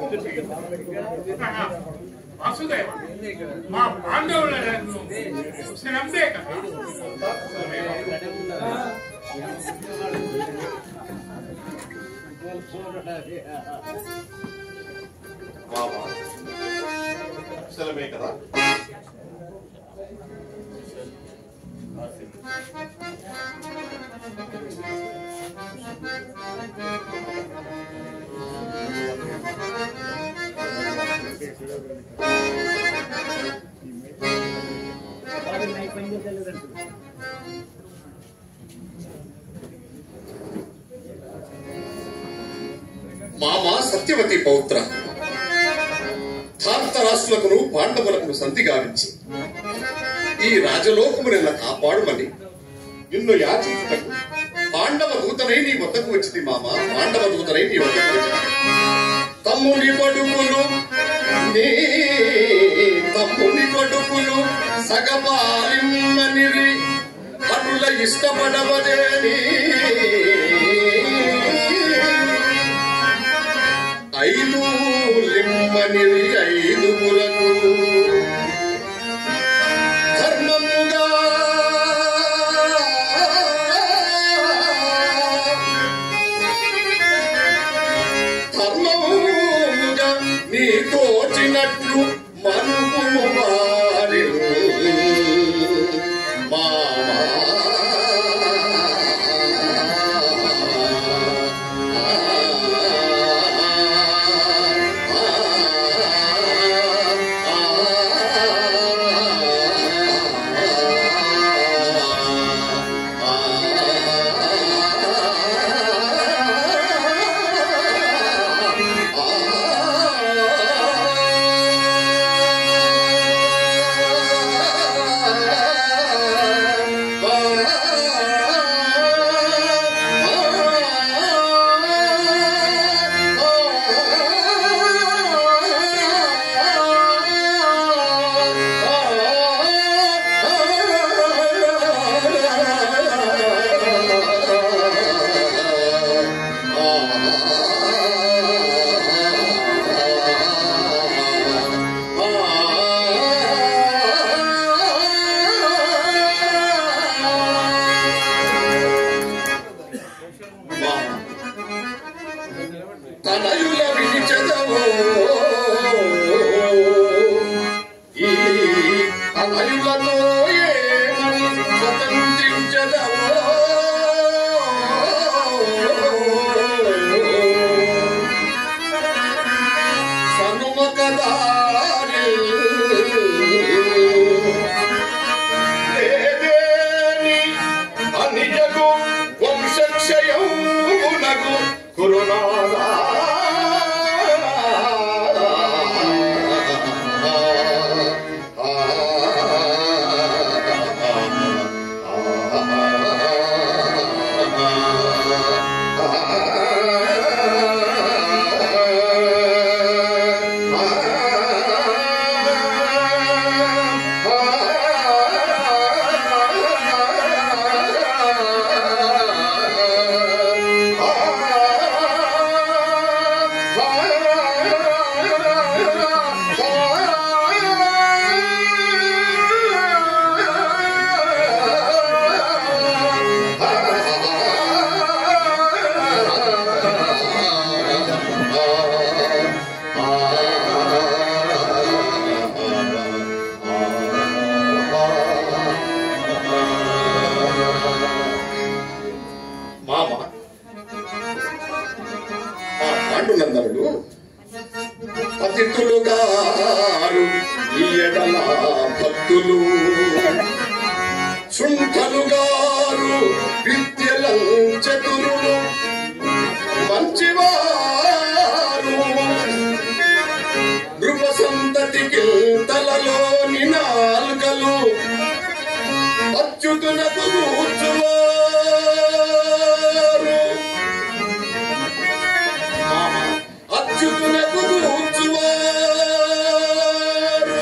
వాసుదేవ మా పాండవులను శ్రమే కదా బాబా సెలవే కదా మామ సత్యవతి పౌత్ర ధార్తరాష్ట్రులకును పాండవులకు సంధి గావించి ఈ రాజలోకమునెల్ల కాపాడుమని నిన్ను యాచించుటకు పాండవ దూతనై నీ వద్దకు వచ్చింది మామ పాండవ దూతనై నీ వద్దకు వచ్చింది తమ్ముని కొడుకులు నీ తమ్ముని కొడుకులు సగపాలిమ్మనిరి అటుల ఇష్టపడవదేని ఐదు లిమ్మనిరి ఐదుగురకు ధర్మముగా ధర్మముగా నీ తోచినట్లు మనుపు వారి తనయుల విడిచెదవో ఈ తనయులతో ఏమని స్వతంత్రించెదవో సనుమకదారి లేదేని అనియగు వంశక్షయమునకు కురునాదా మామ ఆ పాండునందనుడు పతితులు గారు ఈ ఎడల భక్తులు శృంఖలు గారు విద్యలం చతురులు మంచివారు నృప సంతతికి తలలోని నాల్కలు అచ్యుతునకు కూర్చువారు అచ్యుతునకు కూర్చువారు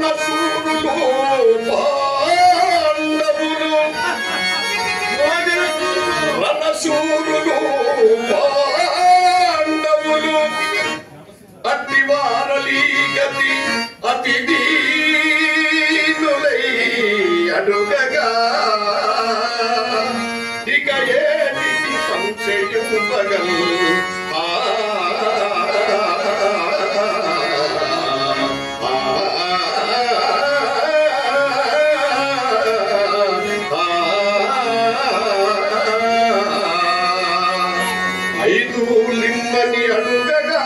రణశూరులు పాండవులు మోదిన అతి దీనులై అడుగగా ఇక ఏటికి సంశయం పగల్ ఆ ఐదు లిమ్మని అడుగగా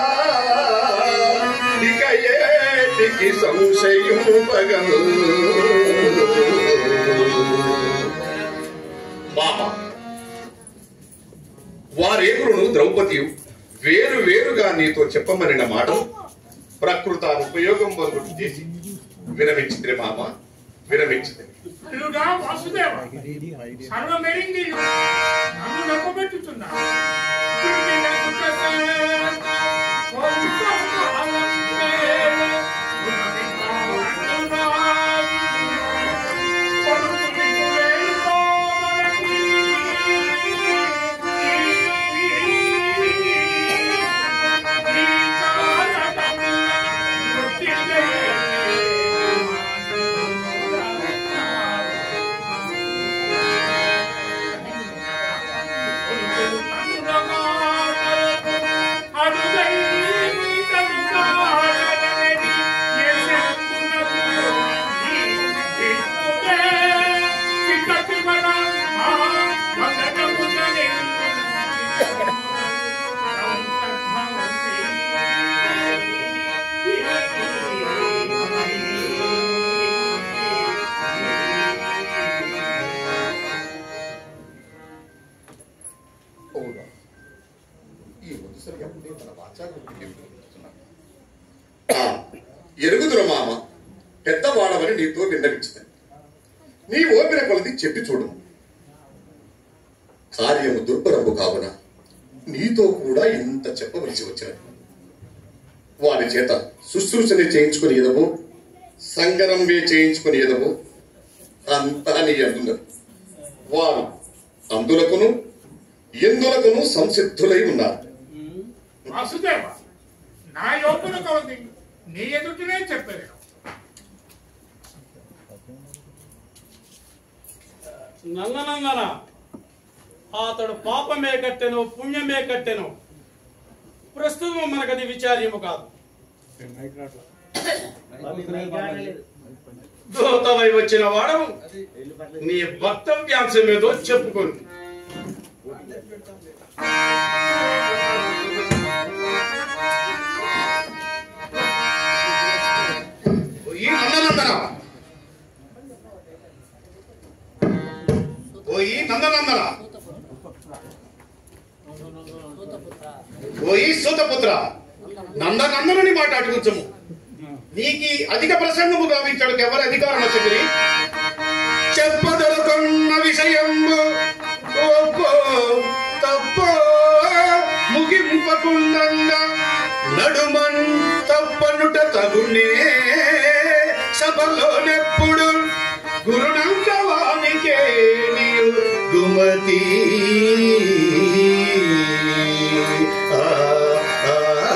ఇక ఏటికి సంశయం పగల్ మామ వారేగురును ద్రౌపది వేరు వేరుగా నీతో చెప్పమనిన మాట ప్రకృత ఉపయోగం వరకు చేసి విరమించింది మామ విరమించింది అల్లుడా వాసుదేవ సర్వమెరింగి నన్ను నమ్మబెట్టుతున్నా అవునా ఈ ముదుసరి అప్పుడే తన వాచాకు ఎరుగుదుర మామ పెద్దవాడవని నీతో విన్నవించింది నీ ఓపిన కొలది చెప్పి చూడు కార్యము దుర్భరము కావున నీతో కూడా ఇంత చెప్పవలసి వచ్చినది వారి చేత శుశ్రూషని చేయించుకుని ఎదవో సంగరం వే చేయించుకుని ఎదవో అంతా నీ అంటున్నారు వారు అందులకును ఎందులకును సంసిద్ధులై ఉన్నారు వాసుదేవ నా యోగుల కొలది నీ ఎదుటినే చెప్పలేను నందనందన అతడు పాపమే కట్టెను పుణ్యమే కట్టెను ప్రస్తుతం మనకది విచార్యము కాదు దూతమై వచ్చిన వాడవు నీ వక్తవ్యాంశం ఏదో చెప్పుకొని ఈ నందనందన ఓ ఈ నందనందన ఓ ఈ సూతపుత్ర నందనందనని మాట్లాడుకుంచము నీకి అధిక ప్రసంగము గావించడానికి ఎవరు అధికారం వచ్చింది చెప్పదలుకున్న విషయంబు ఒప్పో తప్పో ముగింపకుండంగా నడుమన్ తప్పనుట తగునే సభలోనెప్పుడు గురునంగవానికే నీవు గుమతి ఆ, ఆ,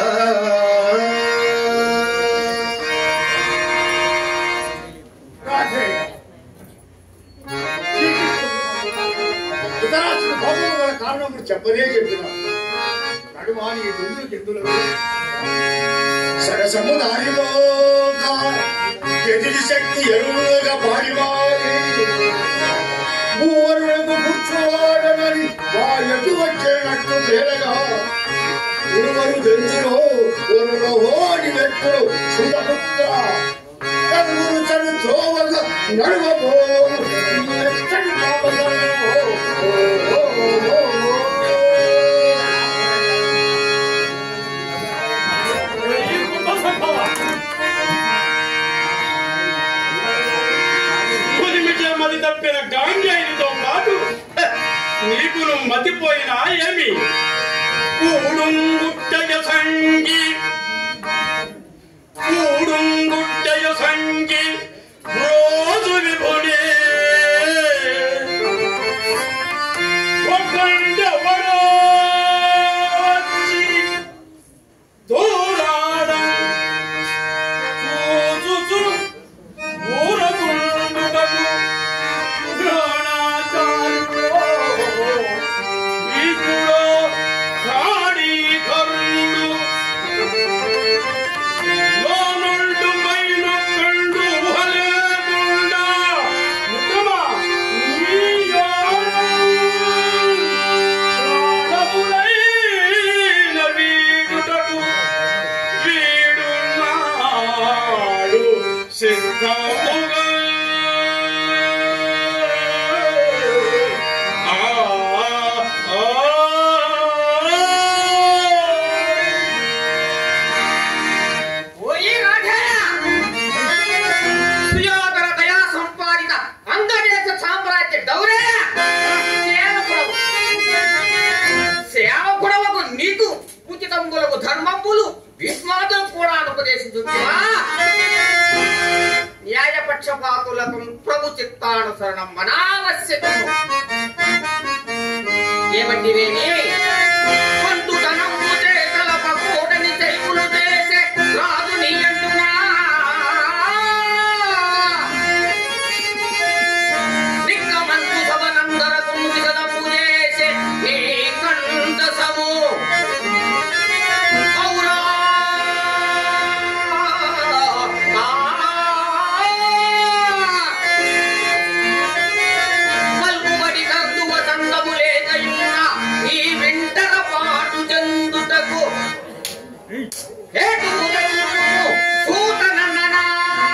రాధేయ ధృతరాష్ట్రుడు కోపం గల కారణం కూడా చెప్పనే చెప్పిన నడుమాని ఈ దుందులు కిందులు సరసము దారిలో ఎదిరి శక్తి ఎరువులుగా పాడివారి భూవరులకు కూర్చోవాడనని వాయకు వచ్చేటట్టు తేలగా గురువరు దెంచులో ఒరులోని వ్యక్తులు సుధపుత్ర కదులు చడు త్రోవగా నడువబో ఎచ్చడి పాపదలవో. ఓ, ఓ, ఓ, ఓ, ఈ కుంభసంభవ. ఉరిమిటే మది తప్పిన గాంజాయితో పాటు హ, నీకును మతిపోయినా ఏమి కూడుంగుట్టయ సంగి కూడుంగుట్టయ సంగి రోజు విభుడే ఒకండెవరో వచ్చి దూరాడ చూచుచు సుఖముగా ఆ ఓయి రాఘయ్య! సుయోధన దయా సంపాదిత అంగదేశ సామ్రాజ్య దౌరేయ! సేవకుడవు. సేవకుడవకు నీకు ఉచితంబులకు ధర్మంబులు భీష్మాదులు కూడా అనుపదేశించుతున్నా న్యాయపక్షపాతులకు ప్రభు చిత్తానుసరణం మనావశ్యకము ఏమంటివేమి పండుతనము చేతలపకూడని చైకులు చేసే రాజు నీ అంటున్నా దిక్కమంతు సభనందరకు ముగిసదము చేసే నీ కంఠసము ఔరా! మల్పుబడి కర్దువ చందము లేకయున్న ఈ వింటర పాటు చెందుటకు హేతువులను సూతనన్ననా.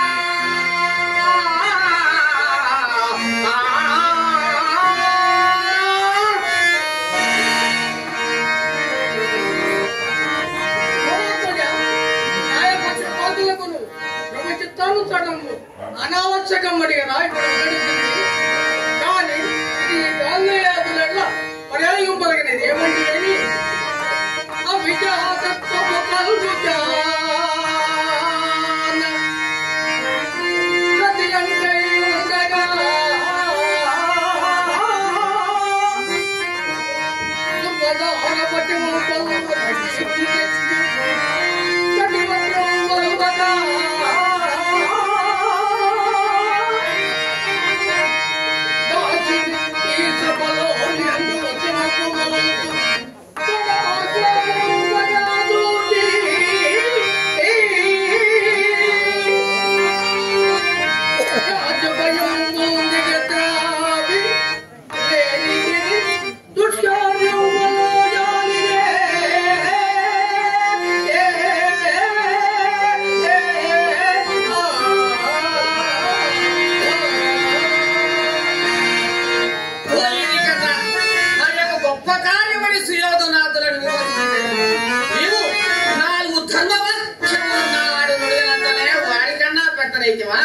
అనావశ్యకమడిగా నాయకుడు వివరించింది కానీ ఈ గాంధేయాదుల పర్యాయం పలకనేది ఏమంటే అని అభిజాతత్వము కలుగుతాన ప్రతి అంటే ఉండగా సుపదాన పట్టము పలుకు పోయింది కదా. మరి ఒక గొప్ప కార్యమని సుయోధనాథులను వివరించాడు. నీవు నాలుగు ధర్మవక్షములు నాడు నుడినంతనే వాడికన్నా పెద్దనైతివా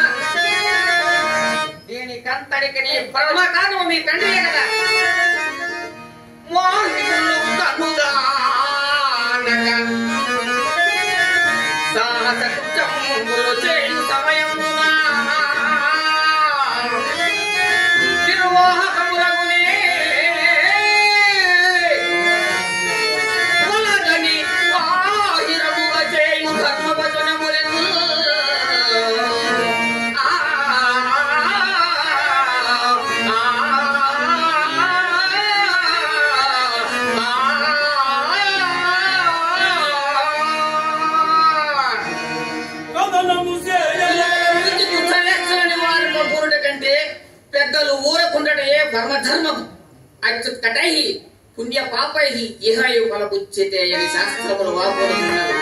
దీనికంతటికి నీ ప్రథమ కారణము మీ తండ్రియే కదా మోహితులు తనుగానక సాహసకృత్యములు చేయు సమయమున నిర్వాహకములగునే వలదని బాహిరముగ చేయు ధర్మవచనములను ఆ కథనము చేయలే యుద్ధలెక్కలని వారి పంపురుట కంటే పెద్దలు ఊరకుండటయే పరమధర్మం అచ్చు కటై పుణ్య పాపై ఇహయు ఫలపుచ్చితే అని శాస్త్రములు వాపోతున్నారు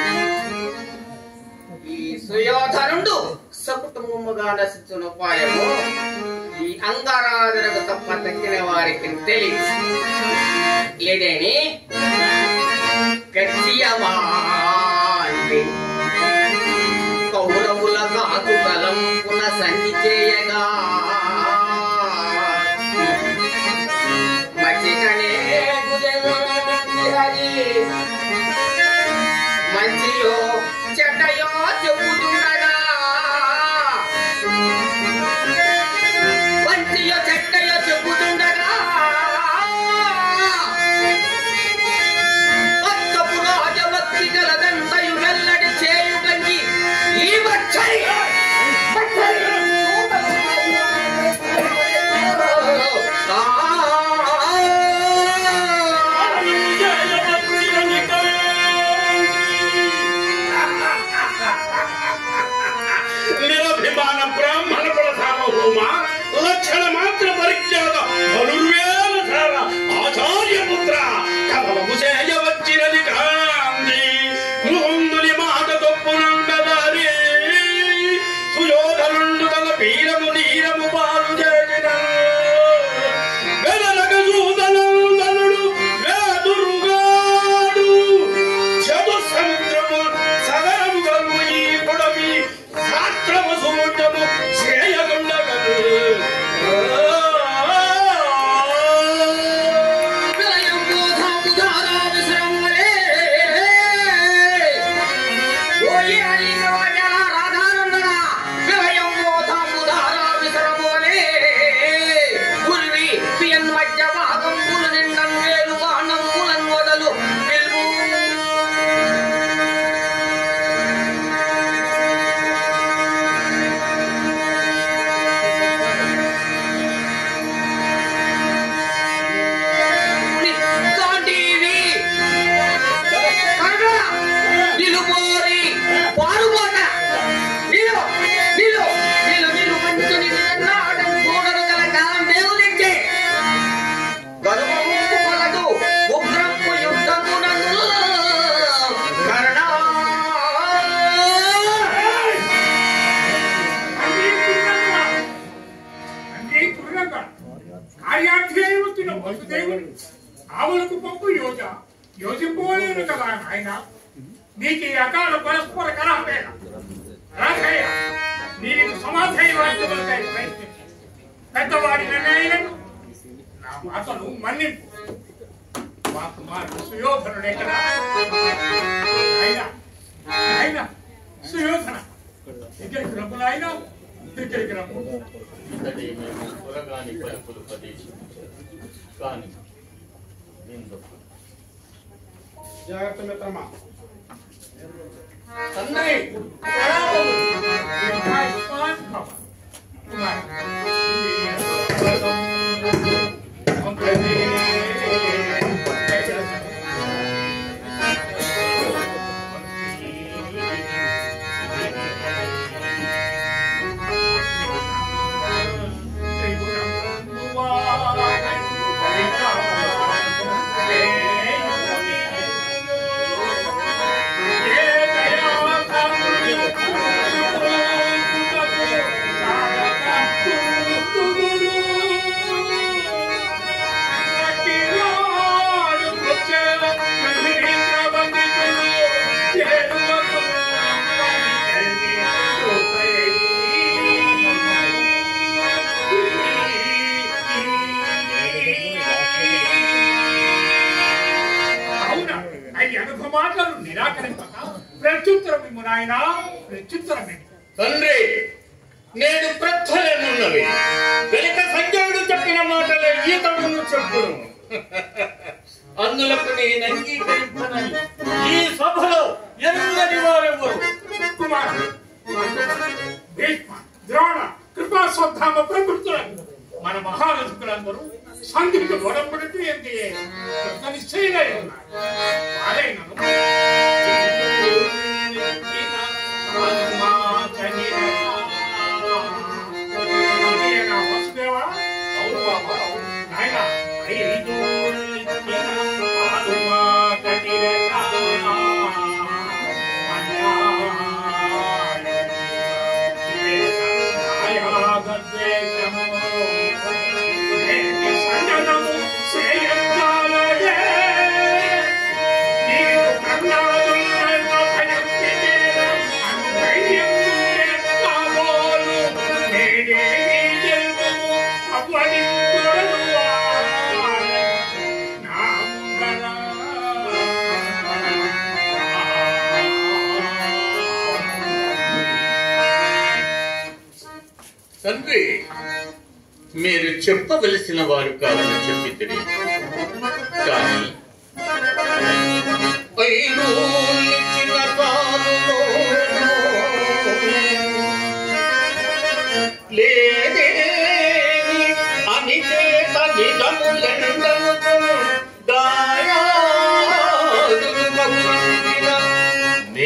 ఈ సుయోధనుడు సకుటుంబముగా నశించిన ఉపాయము ఈ అంగారాధనకు తప్ప తక్కిన వారికి తెలియదు లేదేని కచ్చియమాంటి కౌరవుల కాకు బలం పున సంధి చేయగా మచ్చికనే గుదెలోని హరి మంచియో చెడ్డయో చెబుతుండగా మంచియో చెడ్డయో చెబుతుండగా అత్తపు రాజవత్తి గలదంతయు వెల్లడి చేయుటంగి ఈ వచ్చరి వచ్చరి ఆ ఆవులకు పంపు యోజ యోజింపలేను కదా ఆయన నీకు ఈ అకాల పరస్పర కలహమేన రాకయ్య నీకు సమాధానం వాక్యములకై ప్రయత్నించు పెద్దవాడి నిర్ణయాలను నా మాటలు మన్నింపు మా కుమారుడు సుయోధనుడు ఎక్కడ ఆయన ఆయన సుయోధన దగ్గరికి రమ్ము నాయన దగ్గరికి రమ్ము ఇతడి మేము త్వరగాని పలుకులు ప్రదేశించారు కానీ నిందకు జాగ్రత్త మిత్రమా తండ్రి అవునా అవి అనుభవ మాటలు నిరాకరింపక ప్రత్యుత్తరం ఇమ్ము నాయనా ప్రత్యుత్తరం ఇమ్ము. తండ్రి నేను ప్రచ్చలేనున్నవి వెనుక సంజయుడు చెప్పిన మాటలే ఈతడును చెప్పును అందులకు నేను అంగీకరింపనని ఈ సభలో ఎన్నని వారెవరు కుమారుడు భీష్మ ద్రోణ కృపా స్వధామ ప్రభుత్వులను మన మహారథులందరూ సంధికి గొడవపడుతూ ఏంటి నిశ్చయమై ఉన్నారు వారైనను అదేనా వసుదేవా? అవును బాబా, అవును. నాయనా, ఐదు ఇచ్చిన ఆలుమా కదిలేక తండ్రి మీరు చెప్పవలసిన వారు కాదని చెప్పి కానీ పైరు ఇచ్చిన కాలులో లేదేని అని చేత నిజములెందనుకును దాయాదులు మగుచిన నే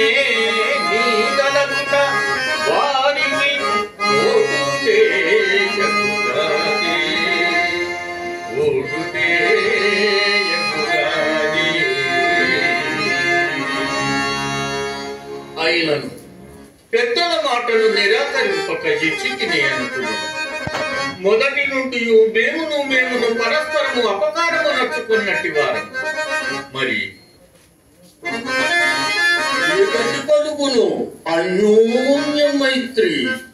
నీదలగుట వారికి ఓటుతే ఎగురాది ఓటుతే ఎగురాది అయినను పెద్దల మాటలు నిరాకరింపక ఇచ్చితిని అనుకున్నాను మొదటి నుండి మేమును మేమును పరస్పరము అపకారము నచ్చుకున్నట్టు వారు మరి ఏకటి పలుకును అన్యోన్య మైత్రి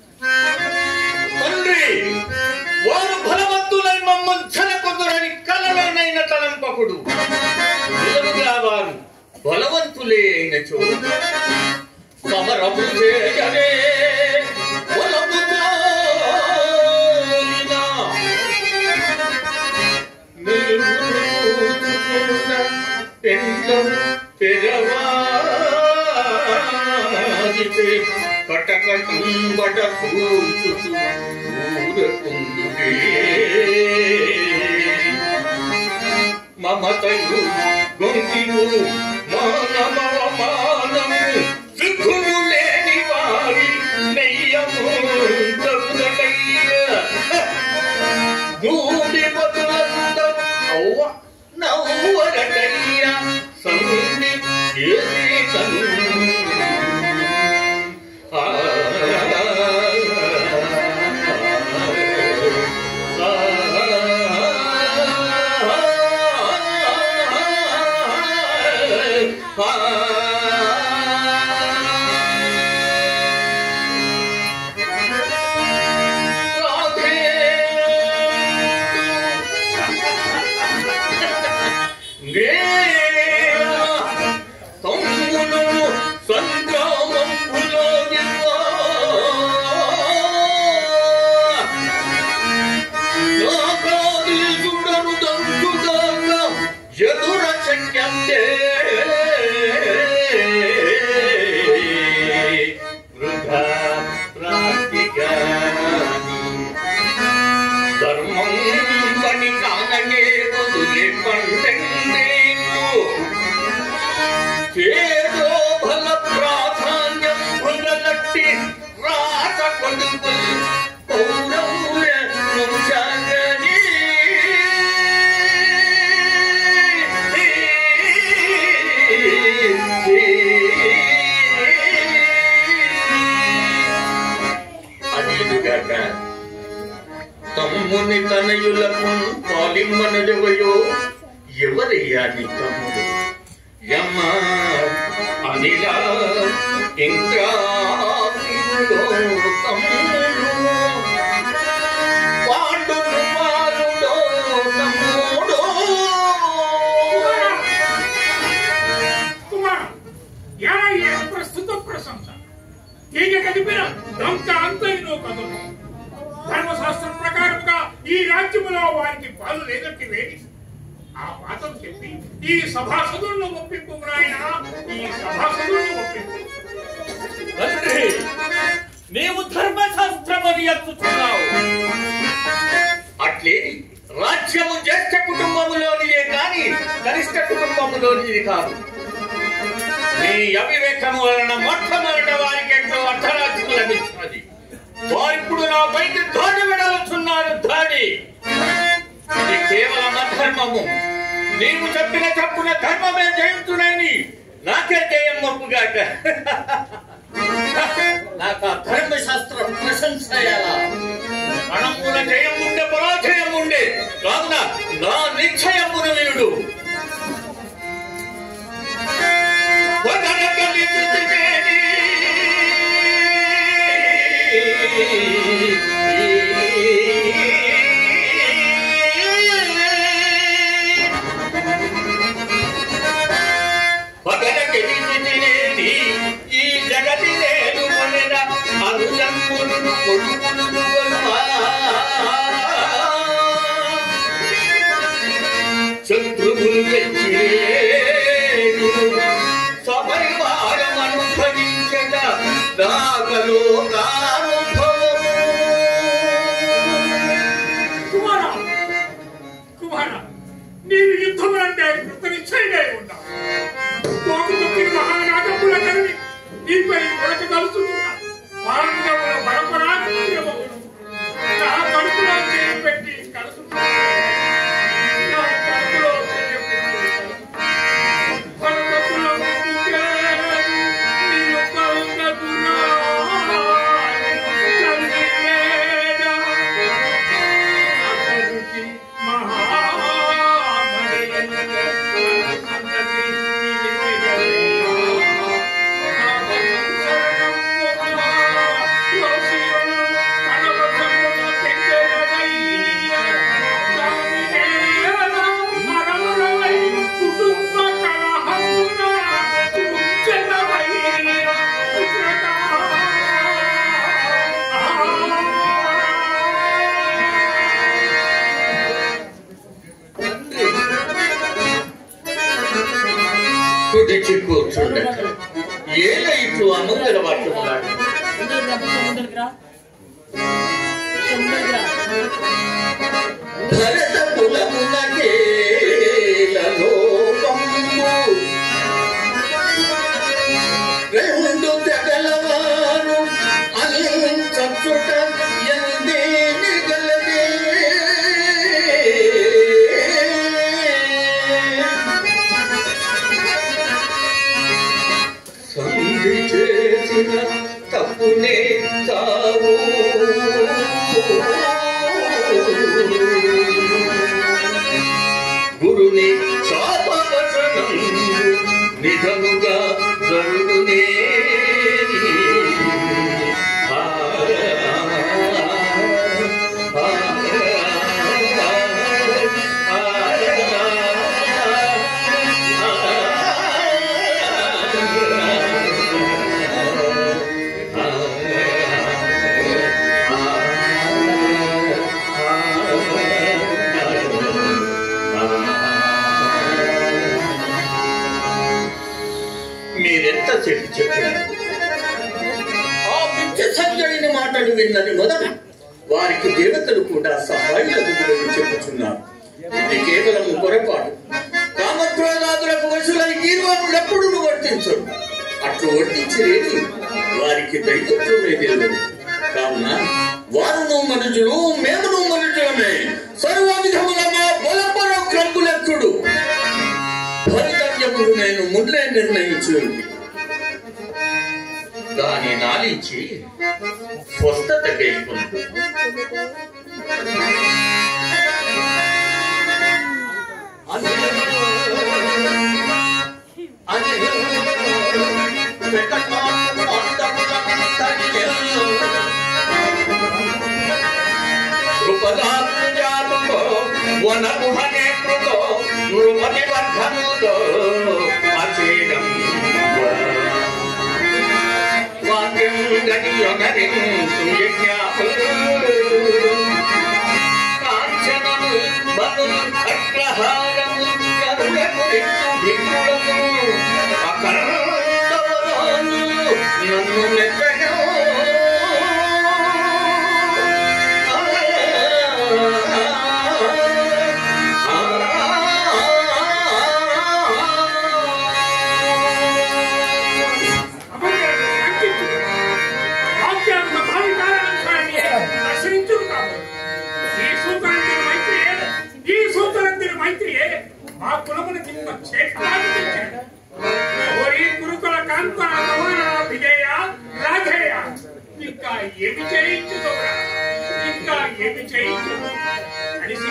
తండ్రి వారు బలవంతులై మమ్మల్ని జనకొందరని కలలోనైన తలంపకుడు నిజముగా వారు బలవంతులే అయిన చోటు సమరము చేయనే బలము తోలిన నిలువున పెండ్లము తెరవాదితే కటకటుంబట కూచుచు ఊరకుందుకే మమతయు గొంతియు మానవ మానము సిగ్గుము లేని వారి నెయ్యము దొంగటయ్య నూడి బతులంద అవ్వ నవ్వరటయ్య సండి ఏది కను ఆ ఆ మనదెవయో ఎవరయ్యా నీ తమ్ముడు యమ్మ అనిల ఇంకా తమ్ముడు పాండు కుమారుడో తమ్ముడో కుమార్ యాయ ప్రస్తుత ప్రశంస తీగ కదిపిన దంత అంతైనో కథలు ధర్మశాస్త్రం ప్రకారంగా ఈ రాజ్యములో వారికి పాలు లేదట్టి వేడి ఆ వాదం చెప్పి ఈ సభాసదులను ఒప్పింపు నాయన ఈ సభాసదులను ఒప్పింపు తండ్రి నీవు ధర్మశాస్త్రమని ఎత్తుతున్నావు అట్లే రాజ్యము జ్యేష్ఠ కుటుంబములోనిదే కాని కనిష్ట కుటుంబములోనిది కాదు నీ అవివేకము వలన మొట్టమొదట వారికి ఎంతో అర్ధరాజ్యం లభిస్తున్నది వారిప్పుడు నా పైకి దాడి వెడలుచున్నారు దాడి ఇది కేవలం అధర్మము నీవు చెప్పిన తప్పున ధర్మమే జయించునని నాకే జయం మొప్పుగాక నాకు ఆ ధర్మశాస్త్ర ప్రశంస ఎలా కణముల జయం ఉండే పరాజయం ఉండే కావున నా నిశ్చయమును వీరుడు వదనగలిగితివేని. వదనగలిగితివేని. ఈ జగతి నేను కొనెద అనుజమ్మును కొలుకును కొనువా. శత్రువులు వెచ్చిరేను సపరివారం అనుభవించక దాగలో దానుభవము కుమార కుమార నీవు యుద్ధములంటే కృత నిశ్చయమై ఉన్నావు తోకు తొక్కిన మహానాగముల కలిగి నీపై కొరకు కలుస్తున్నా పాండవుల పరంపరాత్మకము నా కడుపులో చేయి పెట్టి కలుస్తున్నా నా కడుపులో చేయి పెట్టి కలుస్తున్నా. భరతకులముకే నీవు కరుణకురా, చదివేదా. అతనికి మహామణియను సంతతి కుదిచి కూర్చుండక ఏల ఇట్లు అమంగళ పట్టుకున్నాడు భరత కులమునకేల లోకంబు రెండు తెగలవారు అంచచుట ఎందే నిగలదే సంధి చేసిన తప్పునే తావు గురుని శాపవచనం నిధముగా గరుడునే ఆ, ఆ, మీరెంత చెప్పి చెప్పినారు ఆ పిచ్చి సంజయుని మాటలు విన్నది మొదలు వారికి దేవతలు కూడా సహాయులకు గురించి చెప్పుచున్నారు ఇది కేవలం పొరపాటు కామక్రోధాదులకు వశులై గీర్వాణులు ఎప్పుడు వర్తించరు అట్లు వర్తించేది వారికి దైవత్వమే తెలియదు కావున వారును మనుషులు మేమును మనుషులమే సర్వ విధముల మా బలపరాక్రములెక్కుడు భవితవ్యములు నేను ముందే నిర్ణయించుంది దాని నాలించి స్వస్థత గెలుపును వనగుహనేత్రుతో నృపతి వర్ధనుతో అచేయం వాక్యం గణియొగరిం సుయజ్ఞాపులు కాంచనము బలు అగ్రహారము కరుణకు భిక్షుడము అకరందవరాలు నన్ను నెత్తగా వాక్యాత్మ భావికారాంశాన్ని నశించును కాదు. ఈ సూత్రంతిని మైత్రియే, ఈ సూత్రంతిని మైత్రియే మా కులమున కింద క్షేత్రాన్ని తెచ్చాడు. ఓరి కురుకుల కాంత నవన విజయ రాధేయ ఇంకా ఏమి చేయించుకోరా ఇంకా ఏమి చేయించు కలిసి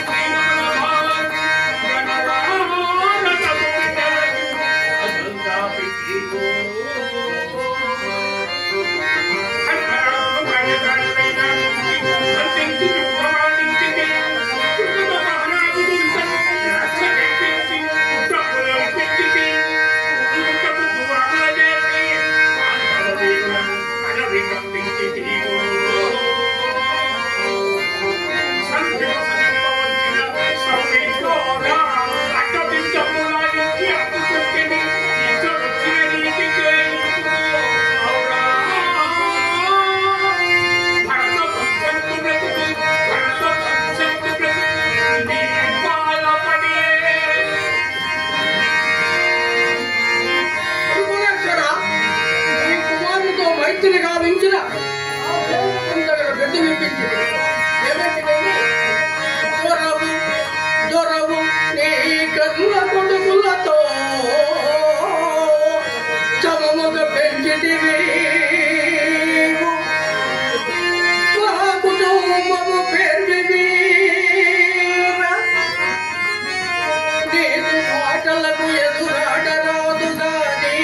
కురుకులేశ్వర, ఈ కుమారునితో మైత్రి గావించిన ఇంతకడ గడ్డి విప్పించింది. ఏమంటిదండి? దొరవు, దొరవు, నీ కన్న కొడుకులతో చమముగ పెంచితివి. మా కుటుంబము పేర్వివీర. నేను మాటలకు ఎదురాడరాదు గాని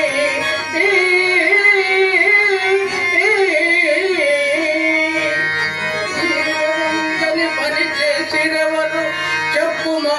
జీవంగని పని చేసినవరు చెప్పుమా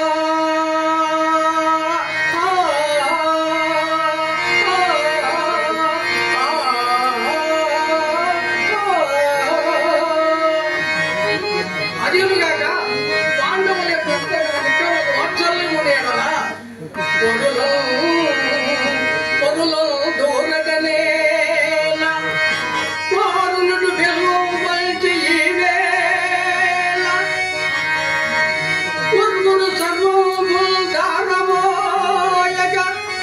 అదేమిగాక పాండవుల యొక్క వాత్సల్యమునే కదా పొరులో పొరులో దూరగనేల వారునుడు వెలువైచి ఈ వేళ పురుగుడు సర్వము దానమోయగా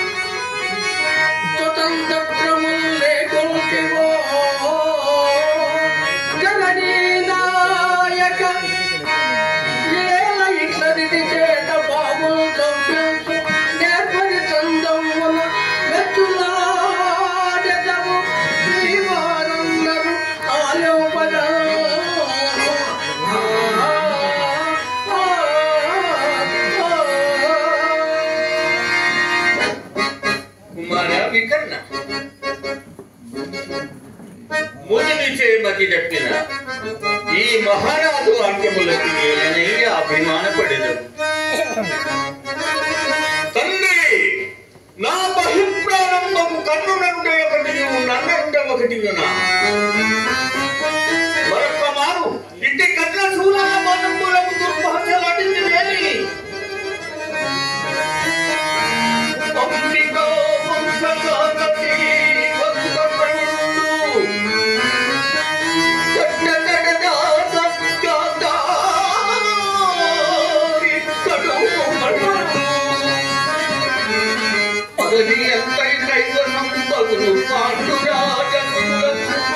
స్వతంత్రము లేకుంటివో జననీనాయక ఏల ఇట్లరిది చేత బాబులు చంపించు నేర్పరి చందమున మెచ్చులాడెదము శ్రీవారందరు ఆలోపదా కుమార వికర్ణ మునిని చేయమతి చెప్పిన ఈ మహారాజు వాక్యములకి నేనయ్య అభిమానపడేదు తండ్రి నా బహిప్రారంభము కన్నునంటే ఒకటి నన్నంటే ఒకటి మరొక మారు ఇంటి కట్ల శూలన మనంబులకు దుర్భాషలాడింది లేని అంబికా వంశజాతకి వంశపండు. కట్టకడదాత గాదారి కడుమడు. పగని ఎంతై కైవసం పగులు పాండురాజనులకు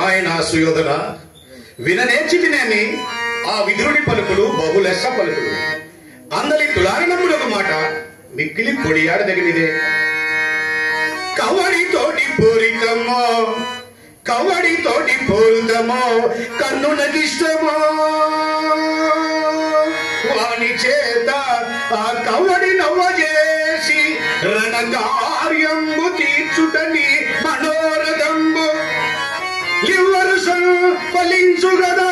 నాయన సుయోధన విననేర్చితినేమి ఆ విదురుడి పలుకులు బహులెస్స పలుకులు అందలి తులారణములొక మాట మిక్కిలి పొడియాడదగినదే కవడి తోటి పూరితమో కవడి తోటి పూరితమో కన్నునకిష్టమో వాని చేత ఆ కవడి నవ్వజేసి రణకార్యంబు తీర్చుటని మనోరథంబు ఇవ్వరు ఫలించు గదా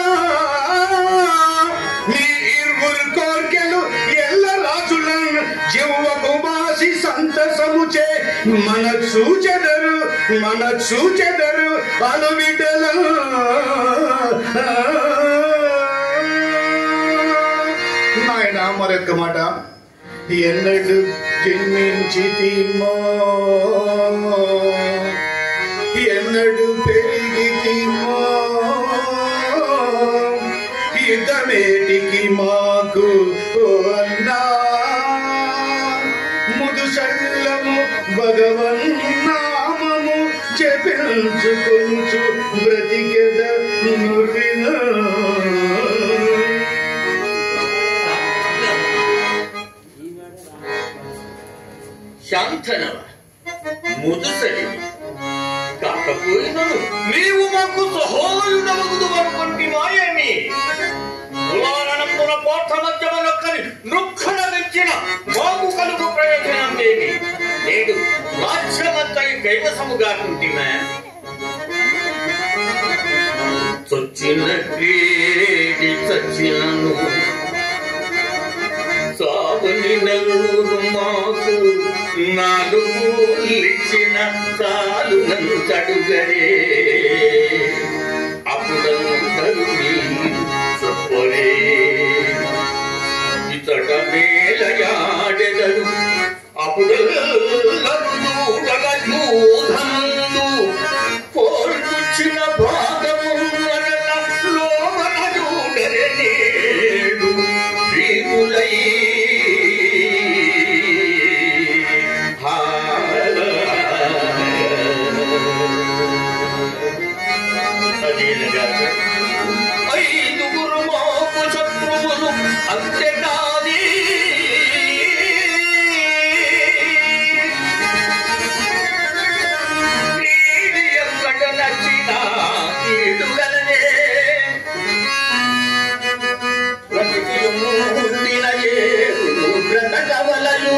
మీ ఇరువురు కోర్కెలు ఎల్ల రాజులను జివ్వకు బాసి సంతసముచే మన చూచెదరు మన చూచెదరు అను నాయన మరొక్క మాట ఎన్నడు జన్మించి ఎన్నడు పెరిగితిమో యుద్ధమేటికి మాకు ఓ అన్నా ముదుసల్లము భగవన్నామము చెప్పించుకొంచు బ్రతికెద నుర్విన శాంతనవ ముదుసలివి కాకపోయినను నీవు మాకు సహోయుడవగుదు అనుకుంటి మాయమి కులారణమున పోట మధ్యమనొక్కని నృక్కన తెచ్చిన మాకు కలుగు ప్రయోజనం లేని నేడు రాజ్యమంతై కైవసముగా కుంటిమా చొచ్చిన క్రీడి చచ్చినను సాగుని నలుగురు మాకు నాలుగు ఇచ్చిన చాలు నన్ను చడుగరే అప్పుడందరూ మీరు చెప్పరే ఇతడ మేలయాడెదరు అప్పుడు యూధనందు కోల్పుచ్చిన భాగము వలన లోమన చూడరే నేడు ప్రియులై అదేనగా ఐదుగురు మాకు శత్రువులు అంతేకాది నీది ఎక్కడ నచ్చినా కీడుగలనే బ్రతకవలయు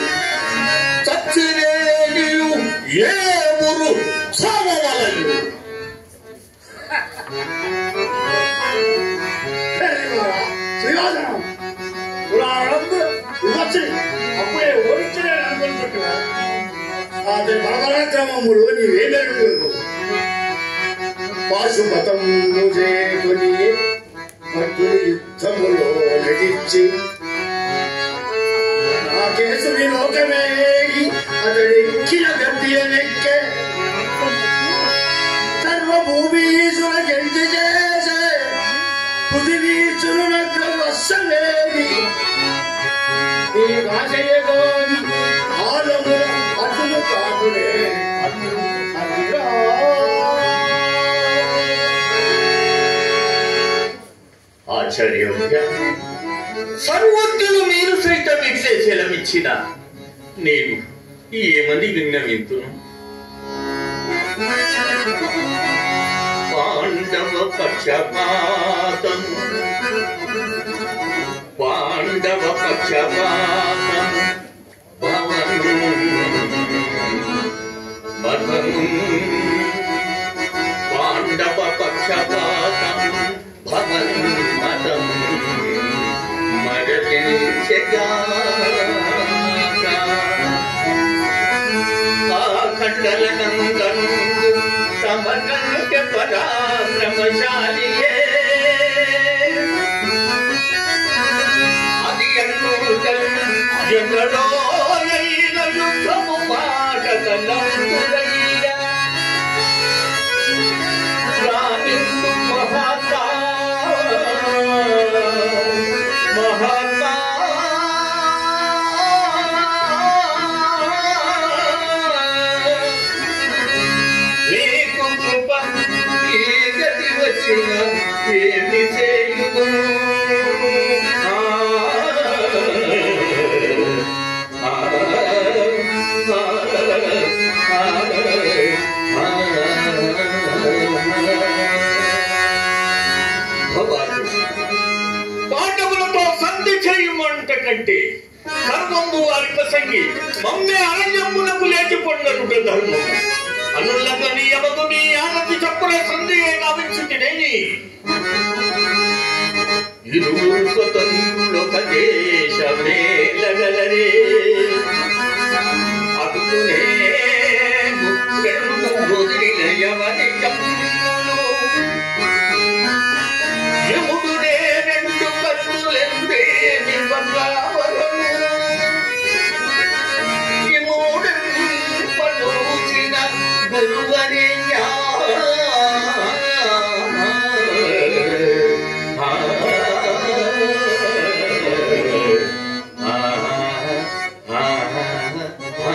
చచ్చిరేడియు ఏ ఊరు సాగవలయు శ్రీవాసనం పురాణందు వచ్చి అప్పుడే ఓడించలే అనుకుంటున్నా అతని పరపరాక్రమములు నీవేమెరుగు పాశుపతము చేకొని భక్తులు యుద్ధములో నటించి నా కేసు విలోకమేగి అతడి ఇచ్చిన గద్దెనెక్కే సర్వభూమీసుల గెంటి చేసే పుదివీచునకు వස්සలేని ఈ భాషయగోని ఆలముల అటులు కాదులే అటు అటుగా ఆశ్చర్యంగా సర్వజ్ఞులు మీరు సైతం ఇట్లే సెలవిచ్చిన నేను ఏమని విన్నవింతును పాండవ పక్షపాతం పాండవ పక్షపాతం పవను మధను పాండవ పక్షపాతం భవన్ మదం మరలించగా ఆ ఖండల నందను సమకనుక పరాక్రమశాలియే అది ఎన్నుకల్ ఎన్నడో అయిన యుద్ధము మాటకలంతుడయ్యా రామిందు మహాత్మా మహాత్మా నీకు కృప ఈ వచ్చిన ఏమి చేయును ఆ, ఆ, ఆ, భవాని పాండవులతో సంధి చేయమంట కంటే ధర్మము వారి ప్రసంగి మమ్మే అరణ్యమునకు లేచి పొందనుట ధర్మము అనుల్లగని యమగుని ఆనతి చప్పుడే సంధి గావించుటినేని ఇరువురు స్వతంత్రులొక దేశమేలగలరే అటుకునే ముక్కెడు వదిలిన యవని కమ్ములు యముడునే రెండు కన్నులెందే నివ్వరావరము. యముడెంపనూచిన గురువరియా. ఆ, ఆ, ఆ, ఆ.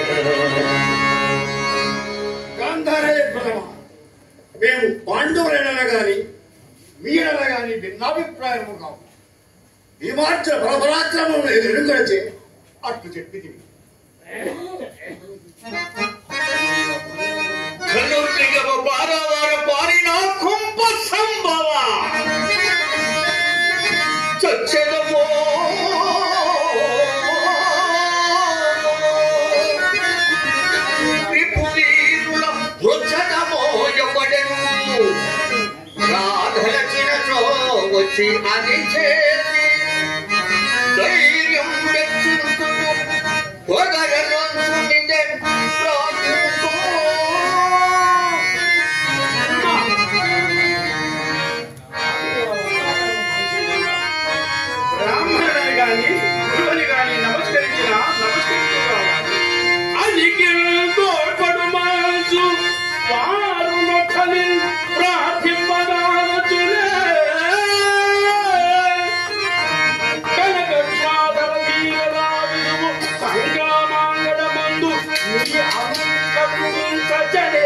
గాంధారయ్య ప్రథమ మేము పాండవులైనా గాని మీరన గాని భిన్నాభిప్రాయము కావు భీమార్చన బలపరాక్రమం ఎదురుకొనచే అట్లు చెప్పి కన్నుర్నిగవ పారావార పారిన కుంభ సంభవ చచ్చదమో త్రిపురీరుల వృచ్చదమో ఎవడెను రాధలచినచో వచ్చి అది చేసి ధైర్యం వెచ్చించును పొగరనొంచు నిజ రాజుకో. బ్రాహ్మణుని గాని గురువుని గాని నమస్కరించిన నమస్కరించుకోవాలి అలిగిల్దోర్పడు మాంసు వారు నొక్కలి ప్రార్థింపదాచులే కనక క్షాదర తీరరావిదుము సంగ్రామాంగడ మందు నీ అంకము సచడే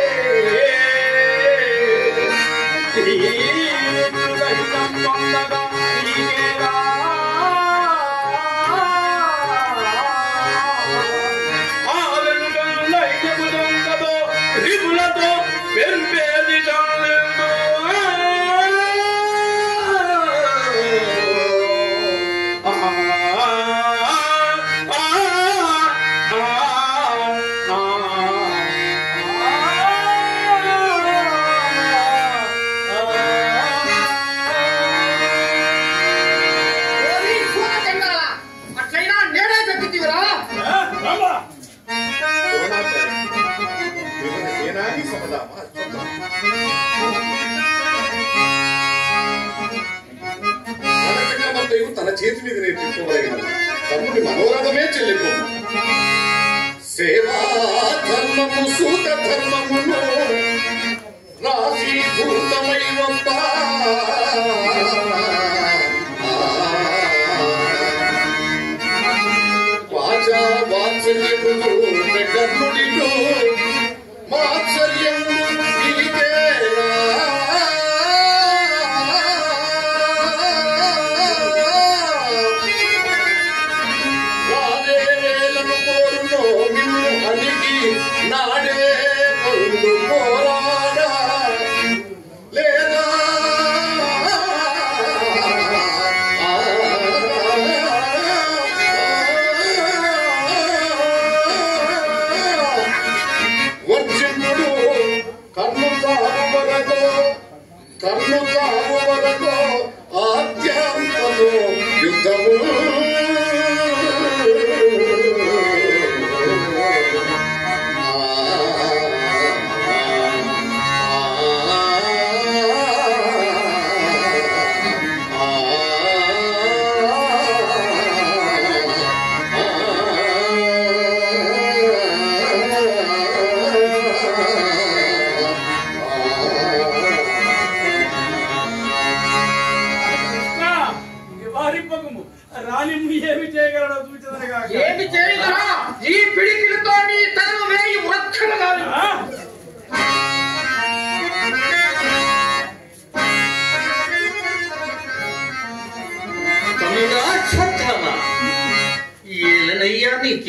అట్లయినా నేనే చెప్తివిరా సేనాని సమదామ మనకంటే తన చేతి మీద నేర్చుకోగలిగిన తమ్ముడి మనోరథమే చెల్లిపో సేవా ధర్మము సూత ధర్మమును రాశీభూతమై వంప వాచా వాత్సల్యమును కర్ణుడిలో మాత్సర్యము ఇదేరా వారే వేలను కోరునో నిన్ను అడిగి నాడే పొందు పోరాడా లేదా వర్జనుడు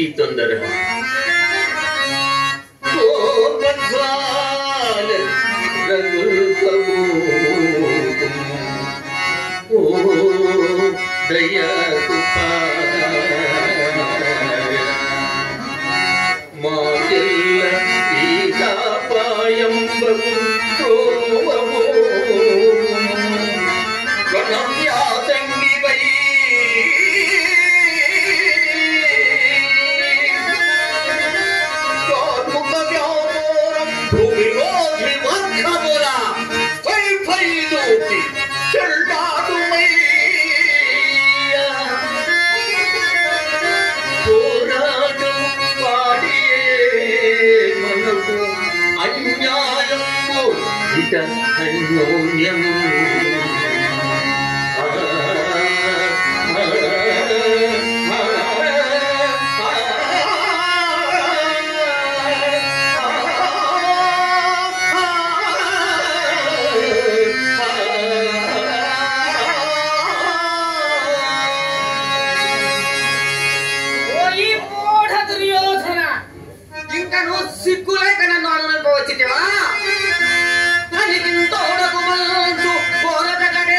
ఏమిటి తొందర కోపజ్వాల రఘుల్కము. ఓ దయాకుపార. మాకెల్ల ఈశాపాయంబగు త్రోవము. గణవ్యాసంగివై కార్ముక వ్యామోరం భూమిలోని వంశముల పై పై దూకి చెల్లాడుమయ్యా. పోరాడు పాడియే మనకు అన్యాయము ఇట అన్యోన్యం ఆ, ఆ, ఆ, ఓయి మూఢ దుర్యోధన ఇంకా నువ్వు సిగ్గులేక నన్ను అనుభవించితివా అని తోడకు మంచు కోరకడే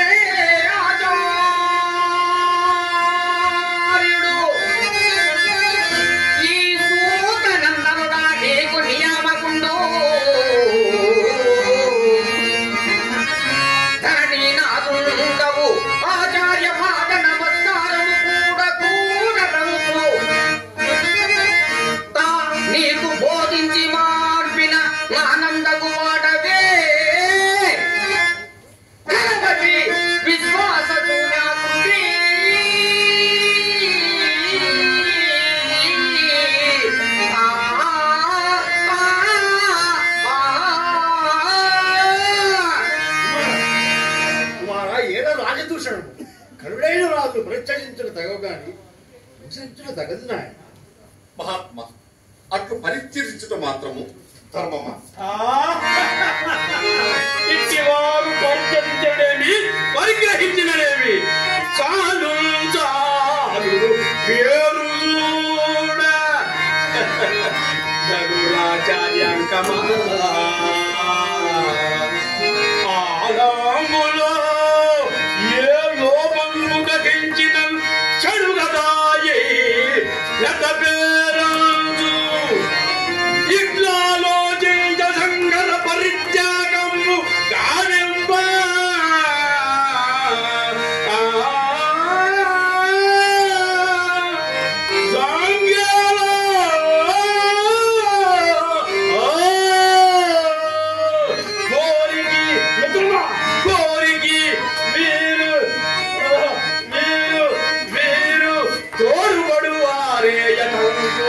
ఆచార్యుడు ఈ సూత నందనుడా నీకు నియామకుండు ధరణి నాదుండవు ఆచార్య పాద నమస్కారము కూడా కూడా ప్రభువు తా నీకు బోధించి మార్పిన ఆనందకు వాడవే గణపతి విశ్వాసకు నాకృతి ఆ, ఆ, ఆ. కుమారా ఏదో రాజదూషణము కరుడైన రాజు ప్రత్యక్షించడం తగవు గాని హింసించడం తగదు నాయన మహాత్మ అట్లు పరిచరించటం మాత్రము ధర్మమా ఇట్టివారు పరిచరించడేమి పరిగ్రహించినదేమి చాలు చాలు పేరు చూడ గరుడాచార్యాంకమా ఆలములో ఏ లోపము గతించిన చెడు గదాయే లత పేరంజు ఇట్లాలో జయ సంగర పరిత్యాగము గానెంబ కోరికి ఎదురుగా కోరికి మీరు మీరు మీరు తోడుబడు వారే యథంతు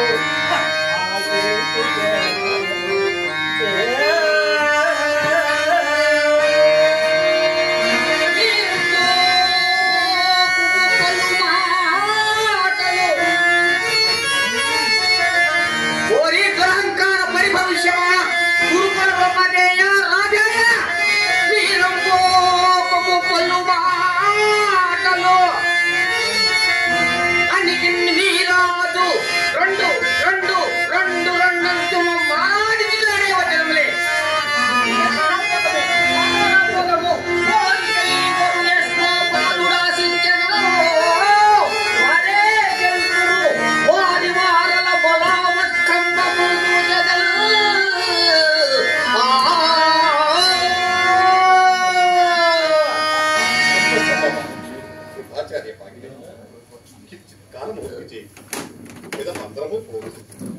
ఓరి దురహంకార పరిభవిష్యమా గురుకుల ఉపదేయ రాజాయ వీరంబోకము పలు మాటలు అనికి వీరాదు రెండు రెండు రెండు రెండు మాడికి వచనములే వారి వారల బలావస్తంభము ఆచార్య పాండ్య కించిత్ కాలము ఓపిక చేయి ఇదమంతరము పోదు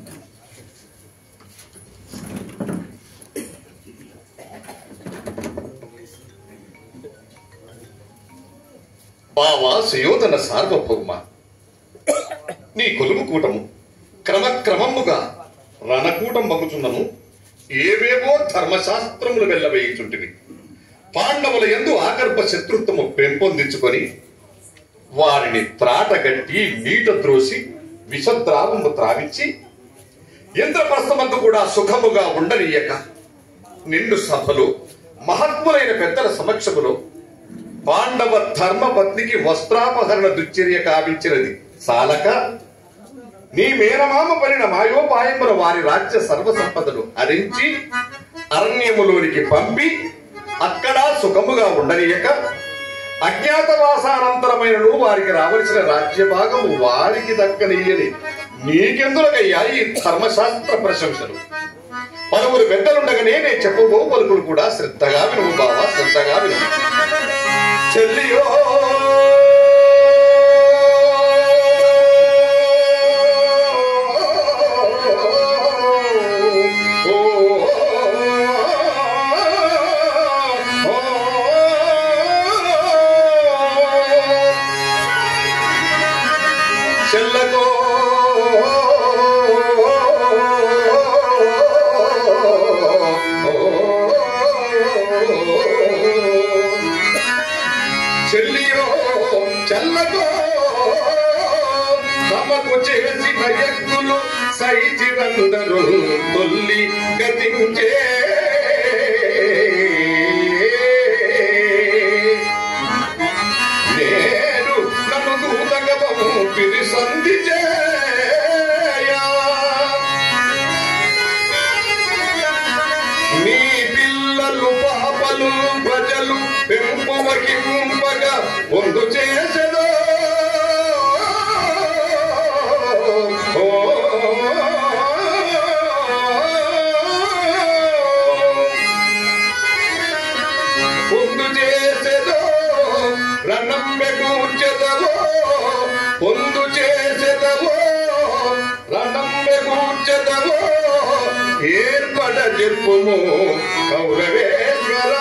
బావా సుయోధన సార్వభౌమ నీ కొలువు కూటము క్రమక్రమముగా రణకూటం మగుచున్నను ఏవేవో ధర్మశాస్త్రములు వెళ్ళవేయుచుంటివి పాండవుల ఎందు ఆకర్ప శత్రుత్వము పెంపొందించుకొని వారిని త్రాటగట్టి నీట త్రోసి విషద్రావము త్రావించి ఇంద్రప్రస్థమందు కూడా సుఖముగా ఉండనీయక నిండు సభలో మహాత్ములైన పెద్దల సమక్షములో పాండవ ధర్మపత్నికి వస్త్రాపహరణ దుశ్చర్య కావించినది చాలక నీ మేనమామ పడిన మాయోపాయమున వారి రాజ్య సర్వ సంపదలు హరించి అరణ్యములోనికి పంపి అక్కడ సుఖముగా ఉండనీయక అజ్ఞాతవాసానంతరమైనను వారికి రావలసిన రాజ్య భాగము వారికి దక్కనీయని నీకెందులకయ్యా ఈ ధర్మశాస్త్ర ప్రశంసలు పలువురు పెద్దలుండగానే నేను చెప్పబో పలుకులు కూడా శ్రద్ధగా వినుము బావా శ్రద్ధగా విను చెల్లియో చెల్లకో చెల్లియో చెల్లకో తమకు చేసిన ఎత్తులు సైచిరందరూ తొల్లి గతించే నేను నన్ను దూతగవము పిరి సంధి చేయా నీ పిల్లలు పాపలు ప్రజలు పెంపవకింపగా పొందు చేసెదో పొందు చేసెదో రణమ్మె కూర్చెదవో పొందు చేసెదవో రణమ్మె కూర్చెదవో ఏర్పడ చెప్పుము కౌరవేశ్వరా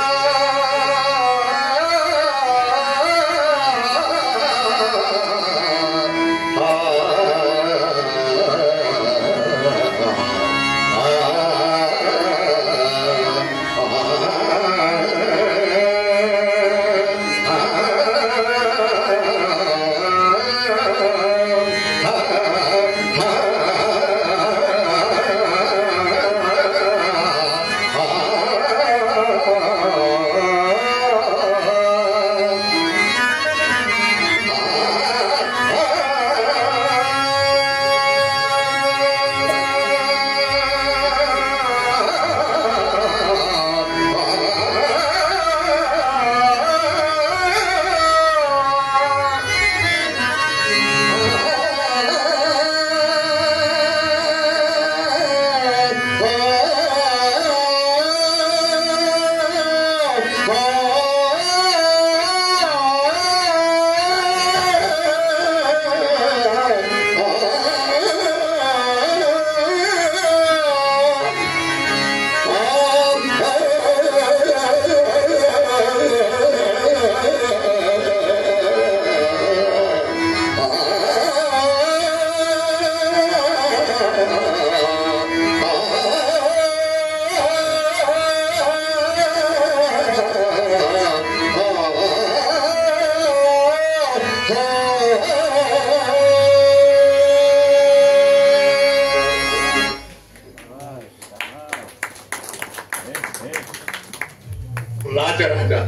రాజరాజా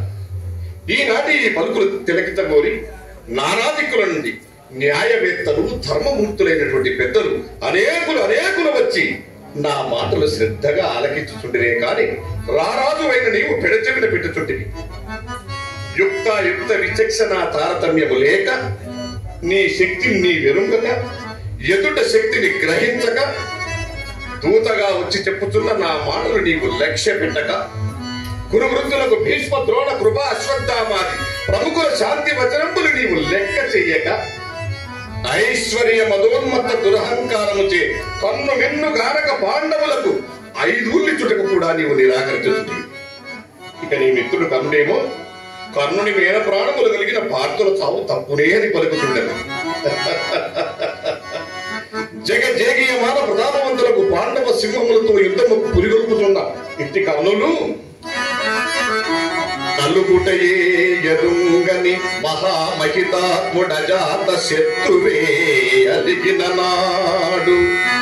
ఈనాటి ఈ పలుకులు తిలకించగోరి నానా దిక్కుల నుండి న్యాయవేత్తలు ధర్మమూర్తులైనటువంటి పెద్దలు అనేకులు అనేకులు వచ్చి నా మాటలు శ్రద్ధగా ఆలకించుచుండినే కాని రారాజు అయిన నీవు పెడచెవిన పెట్టుచుంటివి యుక్తాయుక్త విచక్షణ తారతమ్యము లేక నీ శక్తిని నీ వెరుంగక ఎదుట శక్తిని గ్రహించక దూతగా వచ్చి చెప్పుచున్న నా మాటలు నీవు లక్ష్య పెట్టక కురువృద్ధులకు భీష్మ ద్రోణ కృప అశ్వత్థామాది ప్రముఖుల శాంతి వచనములు నీవు లెక్క చెయ్యక ఐశ్వర్య మదోన్మత్త దురహంకారము చే కన్ను వెన్ను గానక పాండవులకు ఐదూర్లి చుటకు కూడా నీవు నిరాకరించుతుంది ఇక నీ మిత్రుడు కర్ణుడేమో కర్ణుని మేన ప్రాణములు కలిగిన పార్థుల చావు తప్పునే అని పలుకుతుండను జగజేగీయమాన ప్రధానమంత్రులకు పాండవ సింహములతో యుద్ధము పురిగొల్పుతున్న ఇంటి కర్ణులు నలుగుటయే ఎరుంగని మహామహితాత్ముడజాత శత్రువే అలిగిన నాడు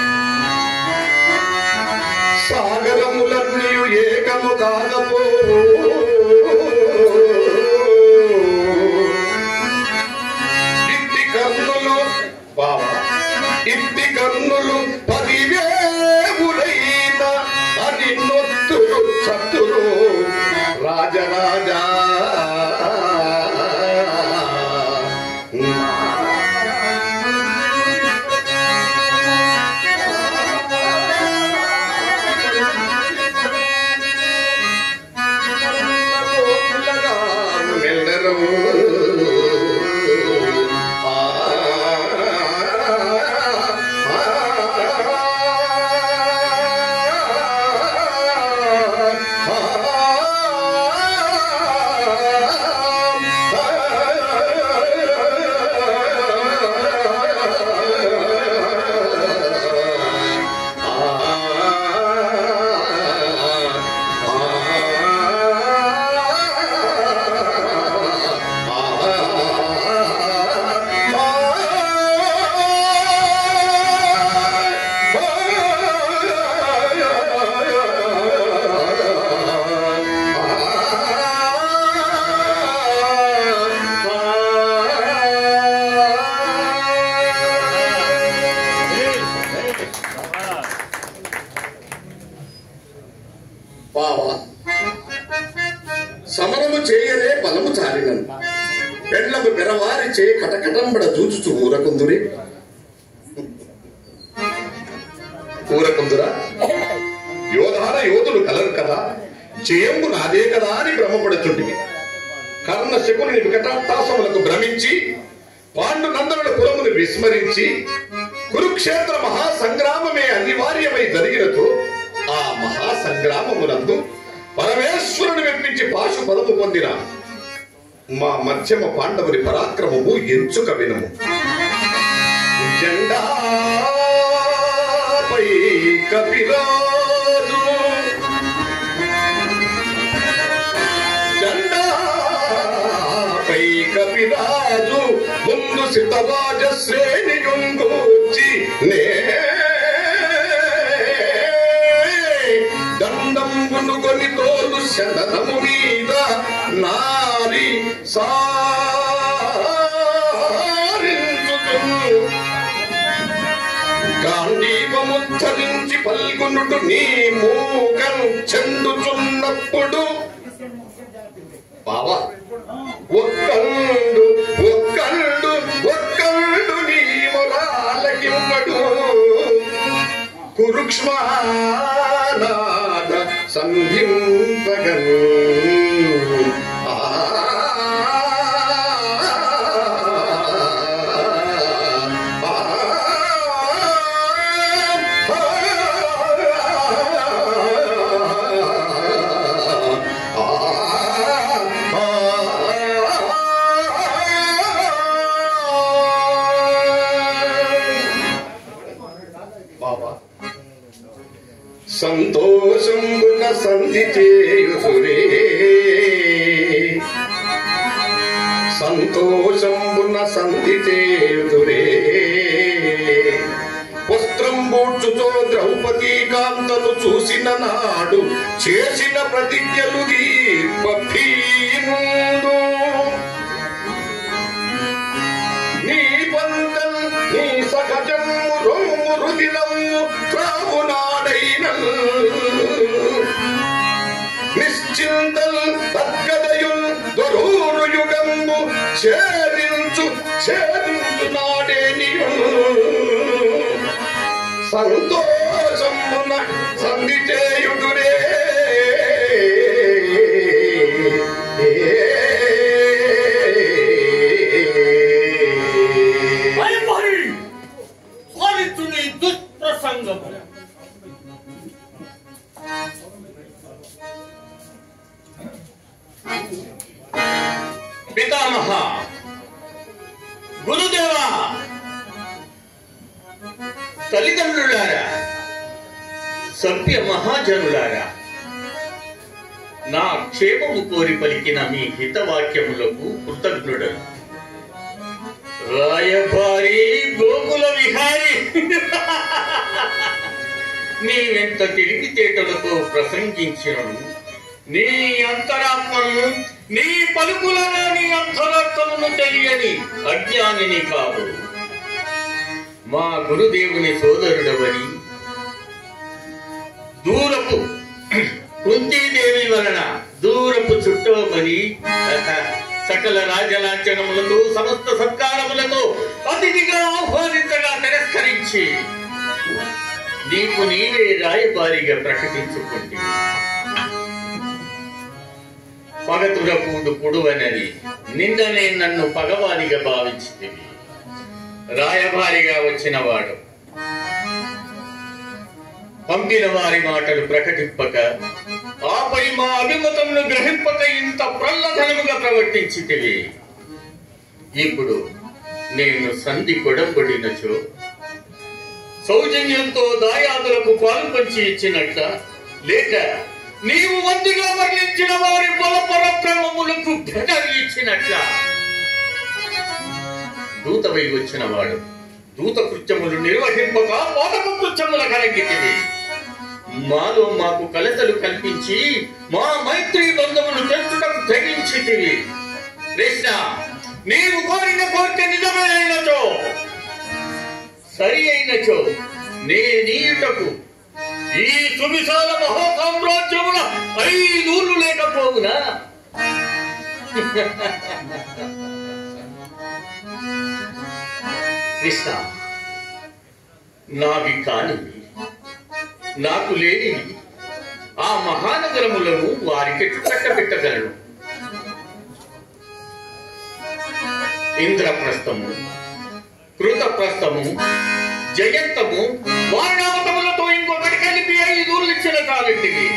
సాగరములన్నీయు ఏకము కాకపో ఇట్టి కన్నులు బావా ఇట్టి కన్నులు బావా సమరము చేయలే బలము చాలినను పెండ్లము పెరవారి చే కటకటంబడ జూచుచు ఊరకుందురి ఊరకుందురా యోధార యోధులు కలరు కదా జయంబు నాదే కదా అని భ్రమపడుచుండి కర్ణ శకుని వికటాట్టాసములకు భ్రమించి పాండు నందనుల కులమును విస్మరించి కురుక్షేత్ర మహాసంగ్రామమే అనివార్యమై జరిగినతో ఆ మహాసంగ్రామమునందు పరమేశ్వరుని మెప్పించి పాశు పదము పొందిన మా మధ్యమ పాండవుని పరాక్రమము ఎంచుక వినము జెండాపై కపిరాజు జెండాపై కపిరాజు ముందు సిద్ధరాజ శ్రేణి గుంగూర్చి నే దండంబును కొని తోలు శనము మీద నారి సారించుతూ గాంధీవముద్ధరించి పల్గొనుడు నీ మూకం చెందుచున్నప్పుడు బావా ఒక్కండు ఒక్కండు ఒక్కండు నీ మొరాలకిమ్మడు కురుక్ష్మానాద సంధింపగన్ ఆ బాబా సంతోషంబున సంధి చేయుసురే సంతోషంబున సంధి చేయుదురే వస్త్రం బూడ్చుతో ద్రౌపదీ కాంతను చూసిన నాడు చేసిన ప్రతిజ్ఞలు దీపీముందు నీ పంతం నీ సహజము రొమ్ము రుదిలము త్రాగునాడైన నిశ్చింతల్ తగ్గదయుల్ దొరూరు యుగంబు ఛేదించు ఛేదించు నాడే సంతోషమున సంధి చేయుదురే భయపడి ఫలితు నీ దుష్ప్రసంగము పితామహ గురుదేవా తల్లిదండ్రులారా సభ్య మహాజనులారా నా క్షేమము కోరి పలికిన మీ హితవాక్యములకు కృతజ్ఞుడను రాయబారి గోకుల విహారి నీవెంత తెలివితేటలతో ప్రసంగించినను నీ అంతరాత్మను నీ పలుకులలో నీ అంతరాత్మను తెలియని అజ్ఞానిని కాదు మా గురుదేవుని సోదరుడవని దూరపు కుంతీదేవి వలన దూరపు చుట్టమని సకల రాజలాంఛనములతో సమస్త సత్కారములతో అతిథిగా ఆహ్వానించగా తిరస్కరించి నీకు నీవే రాయబారిగా ప్రకటించుకుంది పగతురపుడు పుడువనని నిన్ననే నన్ను పగవానిగా భావించింది రాయబారిగా వచ్చిన వాడు పంపిన వారి మాటలు ప్రకటింపక ఆపై మా అభిమతమును గ్రహింపక ఇంత ప్రల్లధనముగా ప్రవర్తించితివి ఇప్పుడు నేను సంధి కొడంబడినచో సౌజన్యంతో దాయాదులకు పాలు పంచి ఇచ్చినట్ల లేక నీవు మందిగా వర్ణించిన వారి బల పరక్రమములకు బెదరి ఇచ్చినట్ల దూతవై వచ్చిన వాడు దూత కృత్యములు నిర్వహింపక పాతక కృత్యముల కలగితివి మాలో మాకు కలతలు కల్పించి మా మైత్రి బంధములు తెచ్చుటకు తెగించితివి కృష్ణ నీవు కోరిన కోరిక నిజమైనచో సరి అయినచో నే నీయుటకు ఈ సువిశాల మహాసామ్రాజ్యముల ఐదూళ్ళు లేకపోవునా కృష్ణ నావి కాని నాకు లేని ఆ మహానగరములను వారికి చక్కబెట్టగలను ఇంద్రప్రస్థము కృతప్రస్థము జయంతము వారణావతములతో ఇంకొకటి కలిపి ఐదు ఇచ్చిన కాలింటికి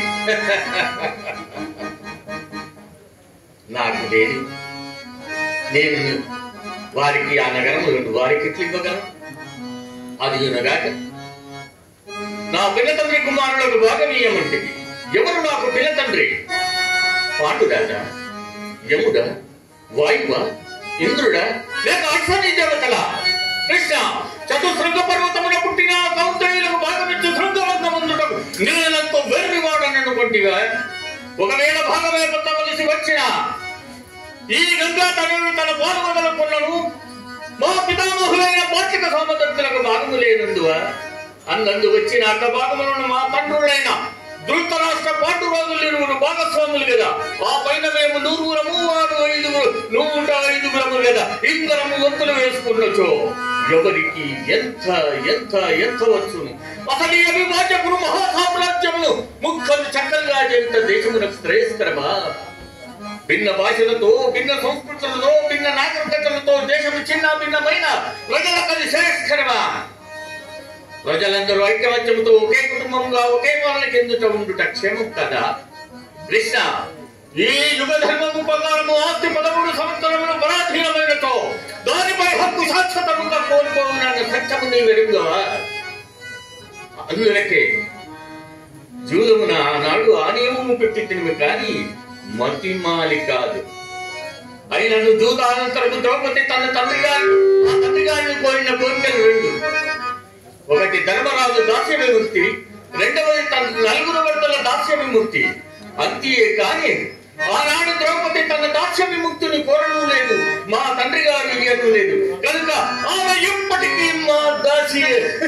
నాకు లేని నేను వారికి ఆ నగరములను వారికి ఎట్లు ఇవ్వగలను అది వినగాక నా పిల్లతండ్రి కుమారులకు భాగనీయమంటివి ఎవరు నాకు పిల్లతండ్రి పాండురాజా యముడా వాయువ ఇంద్రుడా లేక అశ్వని దేవతల కృష్ణ చతుశృంగ పర్వతమున పుట్టిన కౌంతయులకు భాగమిచ్చి శృంగవంతముందుటకు నేనంతో వెర్రివాడననుకుంటివా ఒకవేళ భాగమే పొందవలసి వచ్చిన ఈ గంగా తనను తన పాల్గొనకున్నను మా పితామహులైన పార్షిక సామర్థ్యులకు భాగము లేనందువా అన్నందు వచ్చిన అక్క భాగములను మా తండ్రులైన ధృతరాష్ట్ర పాండురాజులు ఇరువురు భాగస్వాములు కదా ఆ పైన మేము నూరుగురము వాడు ఐదుగురు నూట ఐదుగురము కదా ఇద్దరము వంతులు వేసుకున్నచో ఎవరికి ఎంత ఎంత ఎంత వచ్చును అసలు ఈ అవిభాజకుడు మహాసామ్రాజ్యమును ముక్కలు చక్కలుగా చేయుట దేశమునకు శ్రేయస్కరమా భిన్న భాషలతో భిన్న సంస్కృతులతో భిన్న నాగరికతలతో దేశం చిన్న భిన్నమైన ప్రజలకు అది శ్రేయస్కరమా ప్రజలందరూ ఐక్యమత్యముతో ఒకే కుటుంబంగా ఒకే పాలన కిందట ఉండుట క్షేమం కదా కృష్ణ ఈ యుగ ధర్మము ప్రకారము ఆస్తి పదమూడు సంవత్సరములు పరాధీనమైనతో దానిపై హక్కు శాశ్వతముగా కోల్పోవునన్న సత్యము నీ వెలుగువా అందులకే జూదమున ఆనాడు ఆ నియమము పెట్టింది కానీ మతిమాలి కాదు అయినను జూద అనంతరము ద్రౌపది తన తండ్రి గారు ఆ తండ్రి గారిని కోరిన కోరికలు రెండు ఒకటి ధర్మరాజు దాస్య విముక్తి రెండవది తన నలుగురు వర్తల దాస్య విముక్తి అంతే కానీ ఆనాడు ద్రౌపది తన దాస్య విముక్తిని కోరడం లేదు మా తండ్రి గారు ఇయ్యడం లేదు కనుక ఆమె ఎప్పటికీ మా దాసి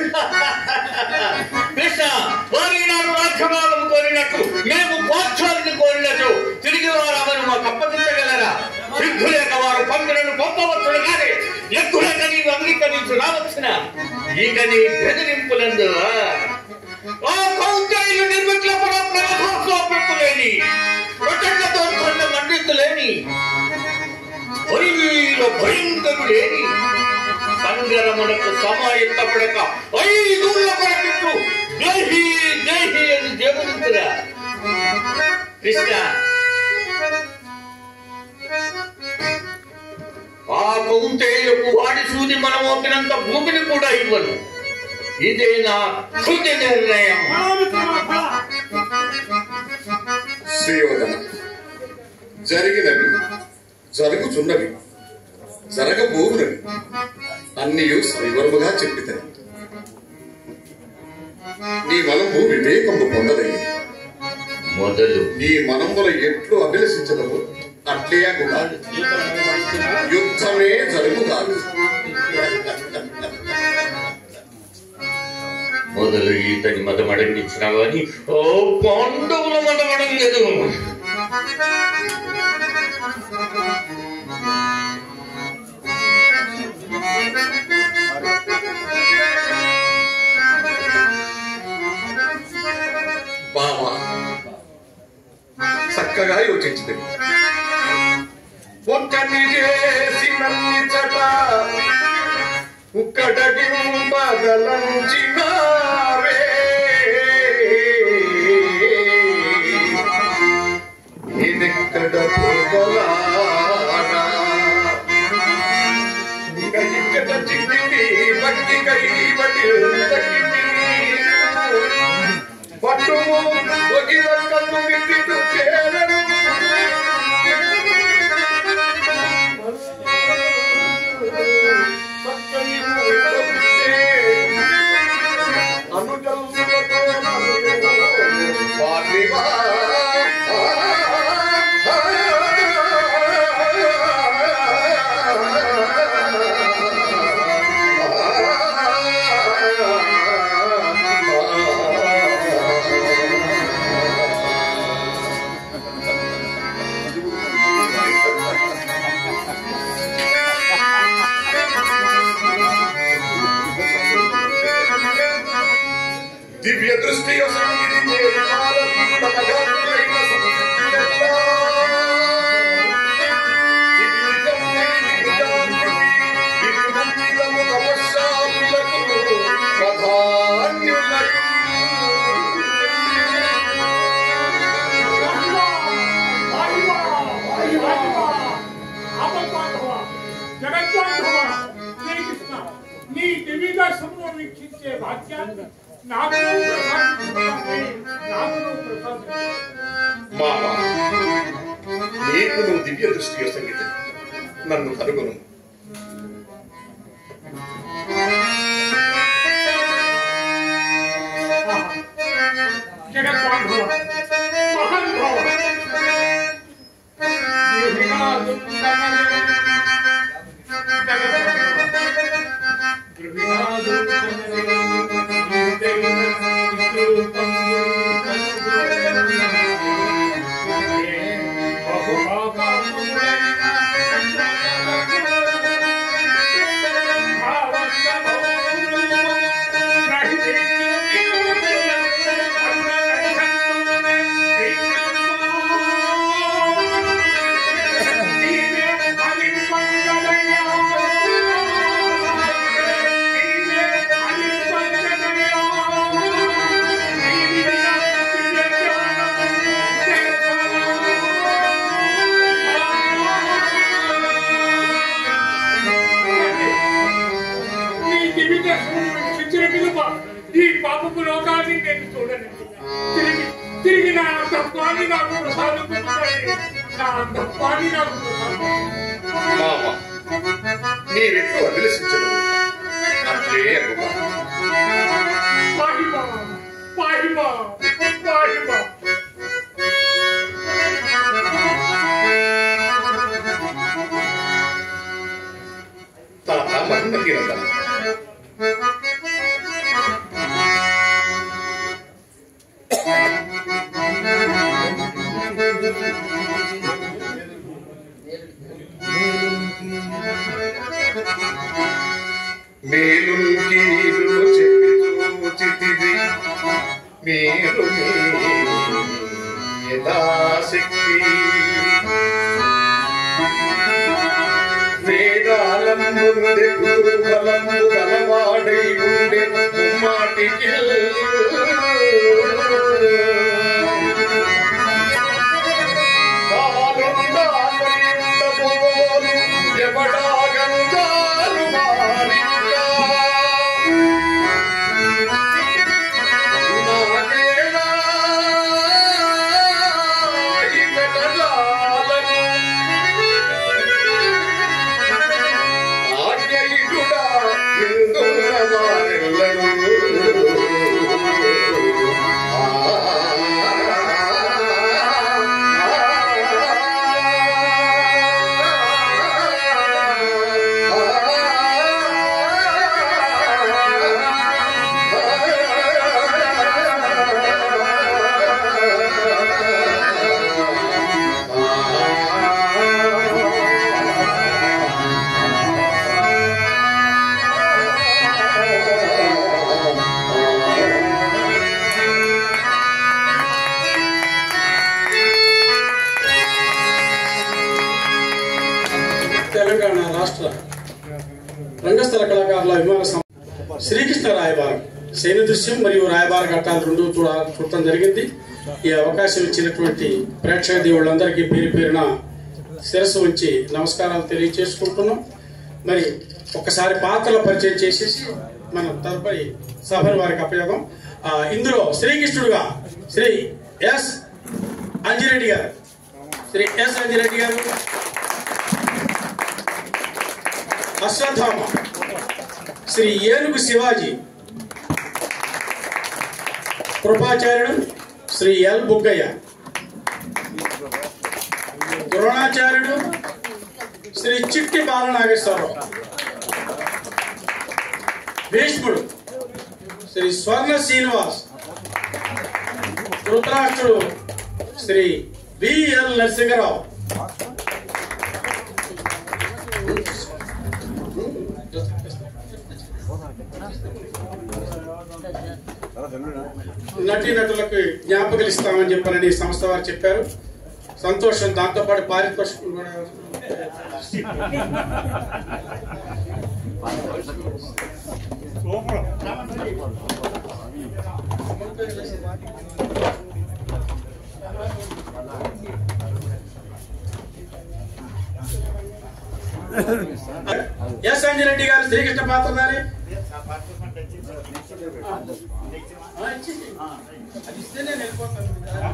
కృష్ణ వారి నాడు రాజ్యభాగం కోరినట్టు మేము మోక్షాలను కోరినట్టు తిరిగి వారు ఆమెను మాకు అప్పగించగలరా సిగ్గు లేక వారు పంపిణను పంపవచ్చును కానీ ఎక్కువ లేక నీవు అంగీకరించు రావచ్చున ఇక నీ బెదిరింపులందు ఆ కౌంటైలు నిర్మిట్ల పరప్రభాస్వాపెట్టులేని ప్రచండతో కొన్న మండితులేని ఒరివీల భయంకరులేని సంగరమునకు సమాయత్తపడక ఐదుళ్ళ కొరకిట్లు దేహి దేహి అని దేవునించురా కృష్ణ ఆ కౌంతేయులకు వాడి సూది మనం ఒప్పినంత భూమిని కూడా ఇవ్వను ఇదే నా తుది నిర్ణయం శ్రీయోధన జరిగినవి జరుగుచున్నవి జరగబోవునవి అన్నీ సవివరముగా చెప్పితని నీ మనము వివేకము పొందదయ్యి మొదలు నీ మనముల ఎట్లు అభిలషించదము అట్లే కూడా యుద్ధమే జరుగు కాదు మొదలు ఈతని మదమడంగిచ్చినా గాని ఓ పాండవుల మదమడంగదు బావా చక్కగా యోచించింది ఒక్కటి చేసినన్ని చట ఉక్కటకి బదలంచినావే ఇదెక్కడ పోగలాడా ఇక్కడ చిక్కింది బట్టి కై బట్టి తగ్గింది పట్టుము ఒకిల కన్ను మిట్టిటు కేరను పక్కని నాకు నువ్వు ప్రసాదించుకున్నావే, నాకు నువ్వు ప్రసాదించు. మామ నీకు నువ్వు దివ్య దృష్టి సంగీతం నన్ను కనుగొను జగద్బాంధవ, మహానుభావ. గృహిణాదు కనలే, జగద్బాంధవ. గృహిణాదు కనలే, నీదైన విశ్రూపంబు కనుగొనలే. బహుపాపములైన ఈ దివిజ శిక్షణ పిలుప ఈ పాపపు లోకాన్ని నేను చూడను తిరిగి తిరిగి నా తత్వాన్ని నాకు ప్రసాదించుతాయి నా తత్వాన్ని నాకు ప్రసాదించు. మామ నీవెట్లు అభిలషించను అట్లే అగుమా పాహిమా పాహిమా పాహిమా తాత మహిమకి నందన మేలు కీలు చెప్పి చూచితివి మీరు యథాశక్తి వేదాలంబుండే కుతూహలంబు గలవాడై ఉండే ముమ్మాటికి తానుండాలయుండబోలు ఎవడాగంగాలు మారిందా నాకేలా ఇకటజాలను ఆజ్ఞయుడా నిందున్న వారెల్లరూ తెలంగాణ రాష్ట్ర రంగస్థల కళాకారుల విమాన సం- శ్రీకృష్ణ రాయబారం సైన దృశ్యం మరియు రాయబార ఘట్టాలు రెండు చూడ చూడటం జరిగింది ఈ అవకాశం ఇచ్చినటువంటి ప్రేక్షక దేవుళ్ళందరికీ పేరు పేరున శిరస్సు ఉంచి నమస్కారాలు తెలియజేసుకుంటున్నాం మరి ఒకసారి పాత్రల పరిచయం చేసేసి మనం తదుపరి సభను వారికి అప్పచేద్దాం ఆ, ఇందులో శ్రీకృష్ణుడుగా శ్రీ ఎస్ అంజిరెడ్డి గారు శ్రీ ఎస్ అంజిరెడ్డి గారు అశ్వత్థామ శ్రీ ఏనుగు శివాజీ కృపాచార్యుడు శ్రీ ఎల్ బుగ్గయ్య ద్రోణాచార్యుడు శ్రీ చిట్టి బాలనాగేశ్వరరావు భీష్ముడు శ్రీ స్వర్ణ శ్రీనివాస్ ధృతరాష్ట్రుడు శ్రీ బిఎల్ నరసింహరావు నటీ నటులకు జ్ఞాపకలు ఇస్తామని చెప్పారని సంస్థ వారు చెప్పారు సంతోషం దాంతోపాటు పారితోషికం కూడా ఎస్ అంజిరెడ్డి గారు శ్రీకృష్ణ పాత్రధారి అది ఇస్తే నేను వెళ్ళిపోతాను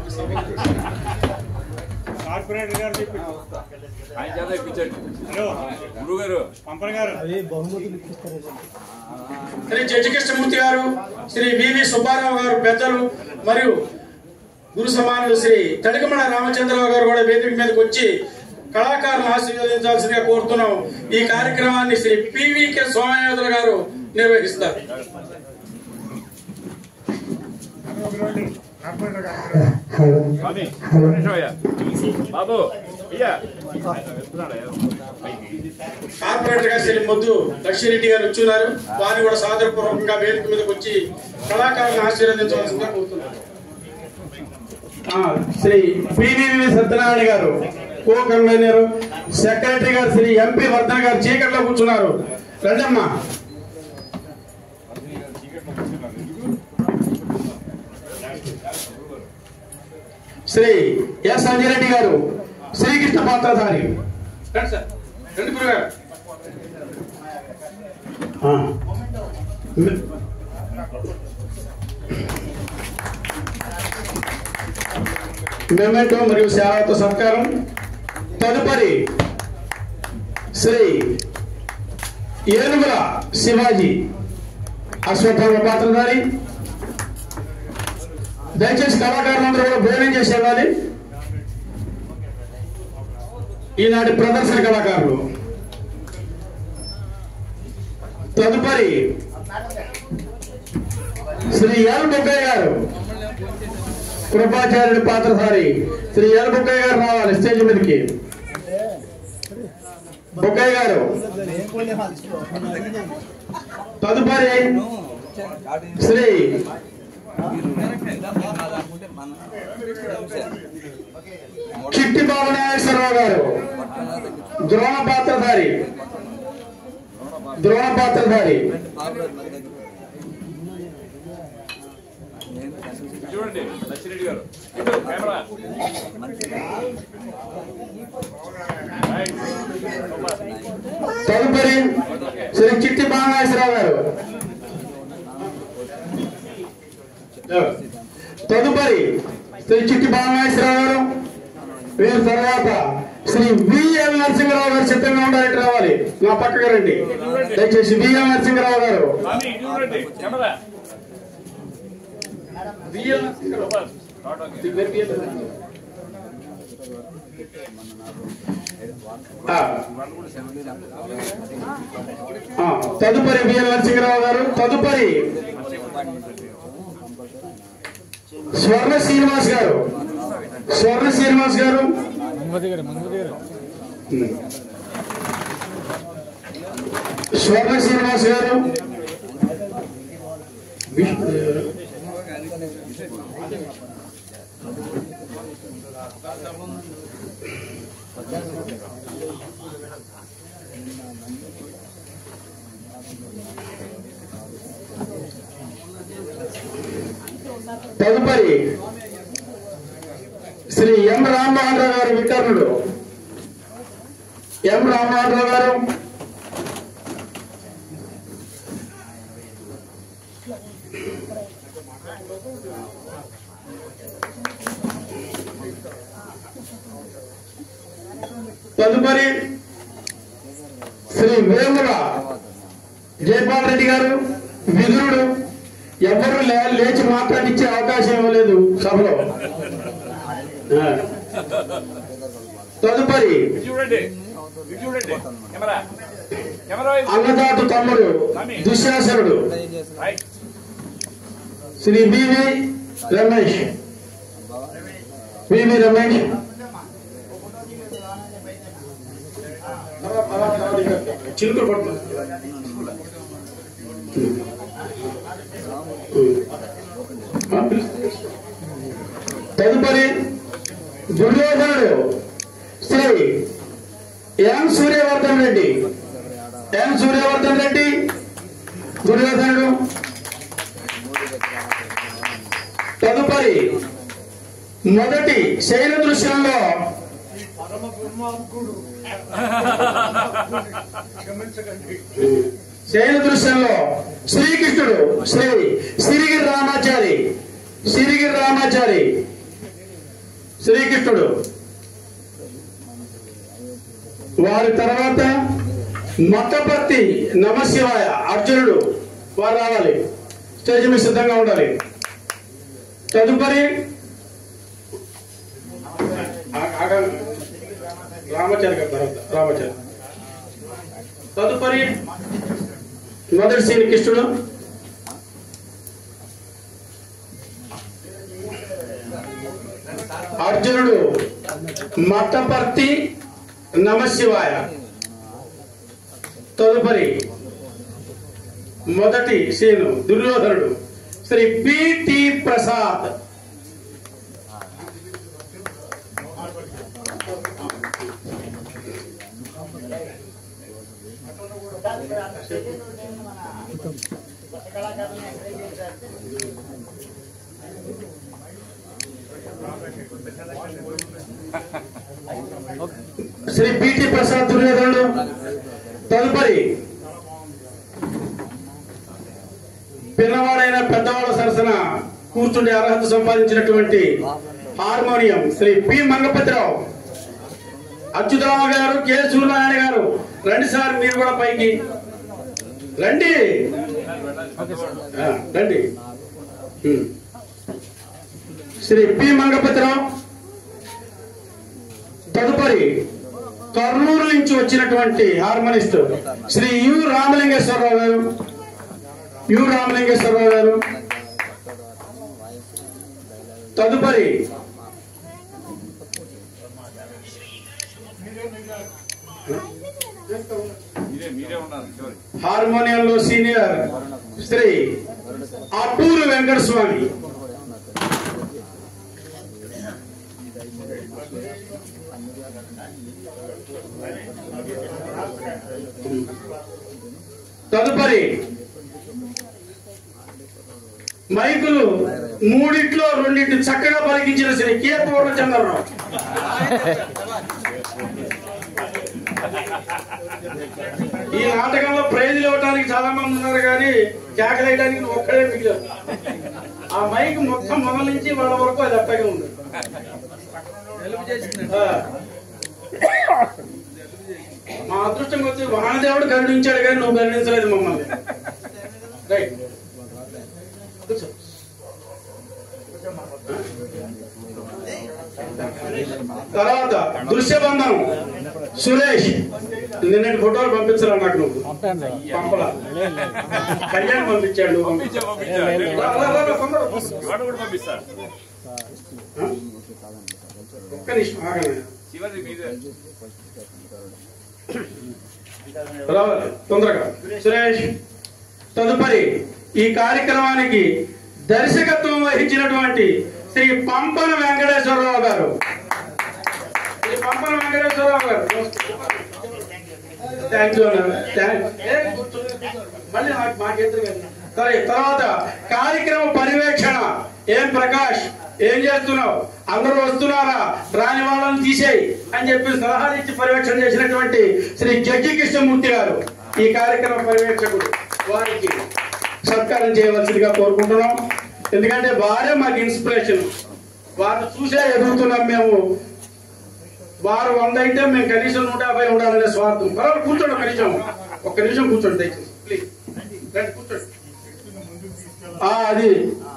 కార్పొరేటర్ గారు చెప్పి ఆయన చేత ఇప్పించండి హలో గురువు గారు పంపన్ గారు శ్రీ జడ్జి కృష్ణమూర్తి గారు శ్రీ వివి సుబ్బారావు గారు పెద్దలు మరియు గురు సమానులు శ్రీ తడికమణ రామచంద్రరావు గారు కూడా వేదిక మీదకి వచ్చి కళాకారులను ఆశీర్వదించాల్సిందిగా కోరుతున్నాం ఈ కార్యక్రమాన్ని శ్రీ పివికే సోమయాదులు గారు నిర్వహిస్తారు కార్పొరేటర్ గారు స్వామి నిమిషమయ్యా. బాబు అయ్యా కార్పొరేటర్ గా శ్రీ మొద్దు లక్ష్మీరెడ్డి గారు వచ్చున్నారు వారిని కూడా సాదరపూర్వకంగా వేదిక మీదకి వచ్చి కళాకారులను ఆశీర్వదించవలసిందిగా కోరుతున్నారు ఆ, శ్రీ పివివి సత్యనారాయణ గారు కో కన్వీనర్ సెక్రటరీ గారు శ్రీ ఎంపీ వర్ధన్ గారు చీకట్లో కూర్చున్నారు రండమ్మా శ్రీ ఎస్ అంజిరెడ్డి గారు శ్రీకృష్ణ పాత్రధారి రండి సార్ రండి గురుగారు ఆ. మెమెంటో మరియు సేవతో సత్కారం తదుపరి శ్రీ ఏనుగుల శివాజీ అశ్వత్థామ పాత్రధారి దయచేసి కళాకారులందరూ కూడా భోజనం చేసి వెళ్ళాలి ఈనాటి ప్రదర్శన కళాకారులు తదుపరి శ్రీ ఎల్ బుక్కయ్య గారు కృపాచార్యుడి పాత్రధారి శ్రీ ఎల్ బుక్కయ్య గారు రావాలి స్టేజ్ మీదకి బుక్కయ్య గారు తదుపరి శ్రీ చిట్టి బాబు నాగేశ్వరరావు గారు ద్రోణ పాత్రధారి ద్రోణ పాత్రధారి చూడండి లక్ష్మీరెడ్డి గారు ఇటు కెమెరా రైట్. తదుపరి శ్రీ చిట్టి బాలనాగేశ్వరరావు గారు తదుపరి శ్రీ చిట్టి బాలనాగేశ్వరరావు గారు వీరి తర్వాత శ్రీ విఎల్ నరసింహరావు గారు సిద్ధంగా ఉండాలి రావాలి నా పక్కగా రండి దయచేసి విఎల్ నరసింహరావు గారు స్వామి ఇటు చూడండి కెమెరా బిఎల్ నరసింహరావు బస్. Not okay. ఆ. ఆ, తదుపరి బిఎల్ నరసింహరావు గారు తదుపరి స్వర్ణ శ్రీనివాస్ గారు స్వర్ణ శ్రీనివాస్ గారు స్వర్ణ శ్రీనివాస్ గారు తదుపరి శ్రీ ఎం రామ్మోహన్ రావు గారు వికర్ణుడు ఎం రామ్మోహన్ రావు గారు తదుపరి శ్రీ వేముల జయపాల్ రెడ్డి గారు విదురుడు ఎవరు లే- లేచి మాట్లాడించే అవకాశం ఇవ్వలేదు సభలో ఆ. తదుపరి ఇటు చూడండి ఇటు చూడండి కెమెరా కెమెరా వైపు. అన్నదాత తమ్ముడు దుశ్శాసనుడు right Shri BV Ramesh BV Ramesh చిలుకలు పట్టు తదుపరి దుర్యోధనుడు శ్రీ ఎం సూర్యవర్ధన్ రెడ్డి ఎం సూర్యవర్ధన్ రెడ్డి దుర్యోధనుడు తదుపరి మొదటి శైల దృశ్యంలో పరమ దుర్మార్గుడు క్షమించకండి శయన దృశ్యంలో శ్రీకృష్ణుడు శ్రీ సిరిగిరి రామాచారి సిరిగిరి రామాచారి శ్రీకృష్ణుడు వారి తర్వాత మట్టపర్తి నమశివాయ అర్జునుడు వారు రావాలి స్టేజ్ మీద సిద్ధంగా ఉండాలి తదుపరి ఆ- ఆగ- రామాచారి గారి తర్వాత రామాచారి తదుపరి మొదటి శ్రీ కృష్ణుడు అర్జునుడు మట్టపర్తి నమశివాయ తదుపరి మొదటి సీను దుర్యోధనుడు శ్రీ పిటి ప్రసాద్ శ్రీ పిటి ప్రసాద్ దుర్యోధనుడు తదుపరి పిల్లవాడైన పెద్దవాళ్ళ సరసన కూర్చుండే అర్హత సంపాదించినటువంటి హార్మోనియం శ్రీ పి మంగపతిరావు అచ్యుతరామ గారు కె సూర్యనారాయణ గారు రండి సార్ మీరు కూడా పైకి రండి ఆ, రండి ఉమ్. శ్రీ పి మంగపతిరావు తదుపరి కర్నూలు నుంచి వచ్చినటువంటి హార్మోనిస్ట్ శ్రీ యు రామలింగేశ్వరరావు గారు యు రామలింగేశ్వరరావు గారు తదుపరి మీరే మీరే ఉన్నారు చివరి హార్మోనియంలో సీనియర్ శ్రీ అట్టూరు వెంకట స్వామి తదుపరి మైకులు మూడిట్లో రెండింటి చక్కగా పలికించిన శ్రీ కె పూర్ణచంద్రరావు ఈ నాటకంలో ప్రైజులు ఇవ్వడానికి చాలా మంది ఉన్నారు కానీ కేకలేయడానికి నువ్వు ఒక్కడే మిగిలావు ఆ మైక్ మొత్తం మొదల నుంచి వాళ్ళ వరకు అది అట్టగా ఉంది ఆ. మా అదృష్టం కొద్ది వానదేవుడు కరుణించాడు కానీ నువ్వు కరుణించలేదు మమ్మల్ని రైట్ కూర్చో. తర్వాత దృశ్యబంధం సురేష్ నిన్నటి ఫోటోలు పంపించరా నాకు నువ్వు పంపలా కళ్యాణ్ పంపించాడు నువ్వు పంపించా పంపించావు. పంపించా రా, రా, రా, రా, తొందరగా. ఇవాడు కూడా పంపిస్తా ఒక్క నిమిషం ఆగండి చివరిది మీదే రావాలి తొందరగా సురేష్ తదుపరి ఈ కార్యక్రమానికి దర్శకత్వం వహించినటువంటి శ్రీ పంపన వెంకటేశ్వరరావు గారు శ్రీ పంపన వెంకటేశ్వరరావు గారు థ్యాంక్ యూ మళ్ళీ నాకు మాకెందుకు కదా. సరే తర్వాత కార్యక్రమ పర్యవేక్షణ ఏం ప్రకాష్ ఏం చేస్తున్నావు అందరూ వస్తున్నారా రాని వాళ్ళని తీసేయి అని చెప్పి సలహాలు ఇచ్చి పర్యవేక్షణ చేసినటువంటి శ్రీ జగ్గి కృష్ణమూర్తి గారు ఈ కార్యక్రమ పర్యవేక్షకుడు వారికి సత్కారం చేయవలసిందిగా కోరుకుంటున్నాం ఎందుకంటే వారే మాకు ఇన్స్పిరేషన్ వారిని చూసే ఎదుగుతున్నాం మేము వారు వంద అయితే మేము కనీసం నూట యాభై ఉండాలనే స్వార్థం పర్వాలేదు కూర్చోండి ఒక నిమిషం ఒక్క నిమిషం కూర్చోండి దయచేసి ప్లీజ్ రండి కూర్చోండి ఆ, అది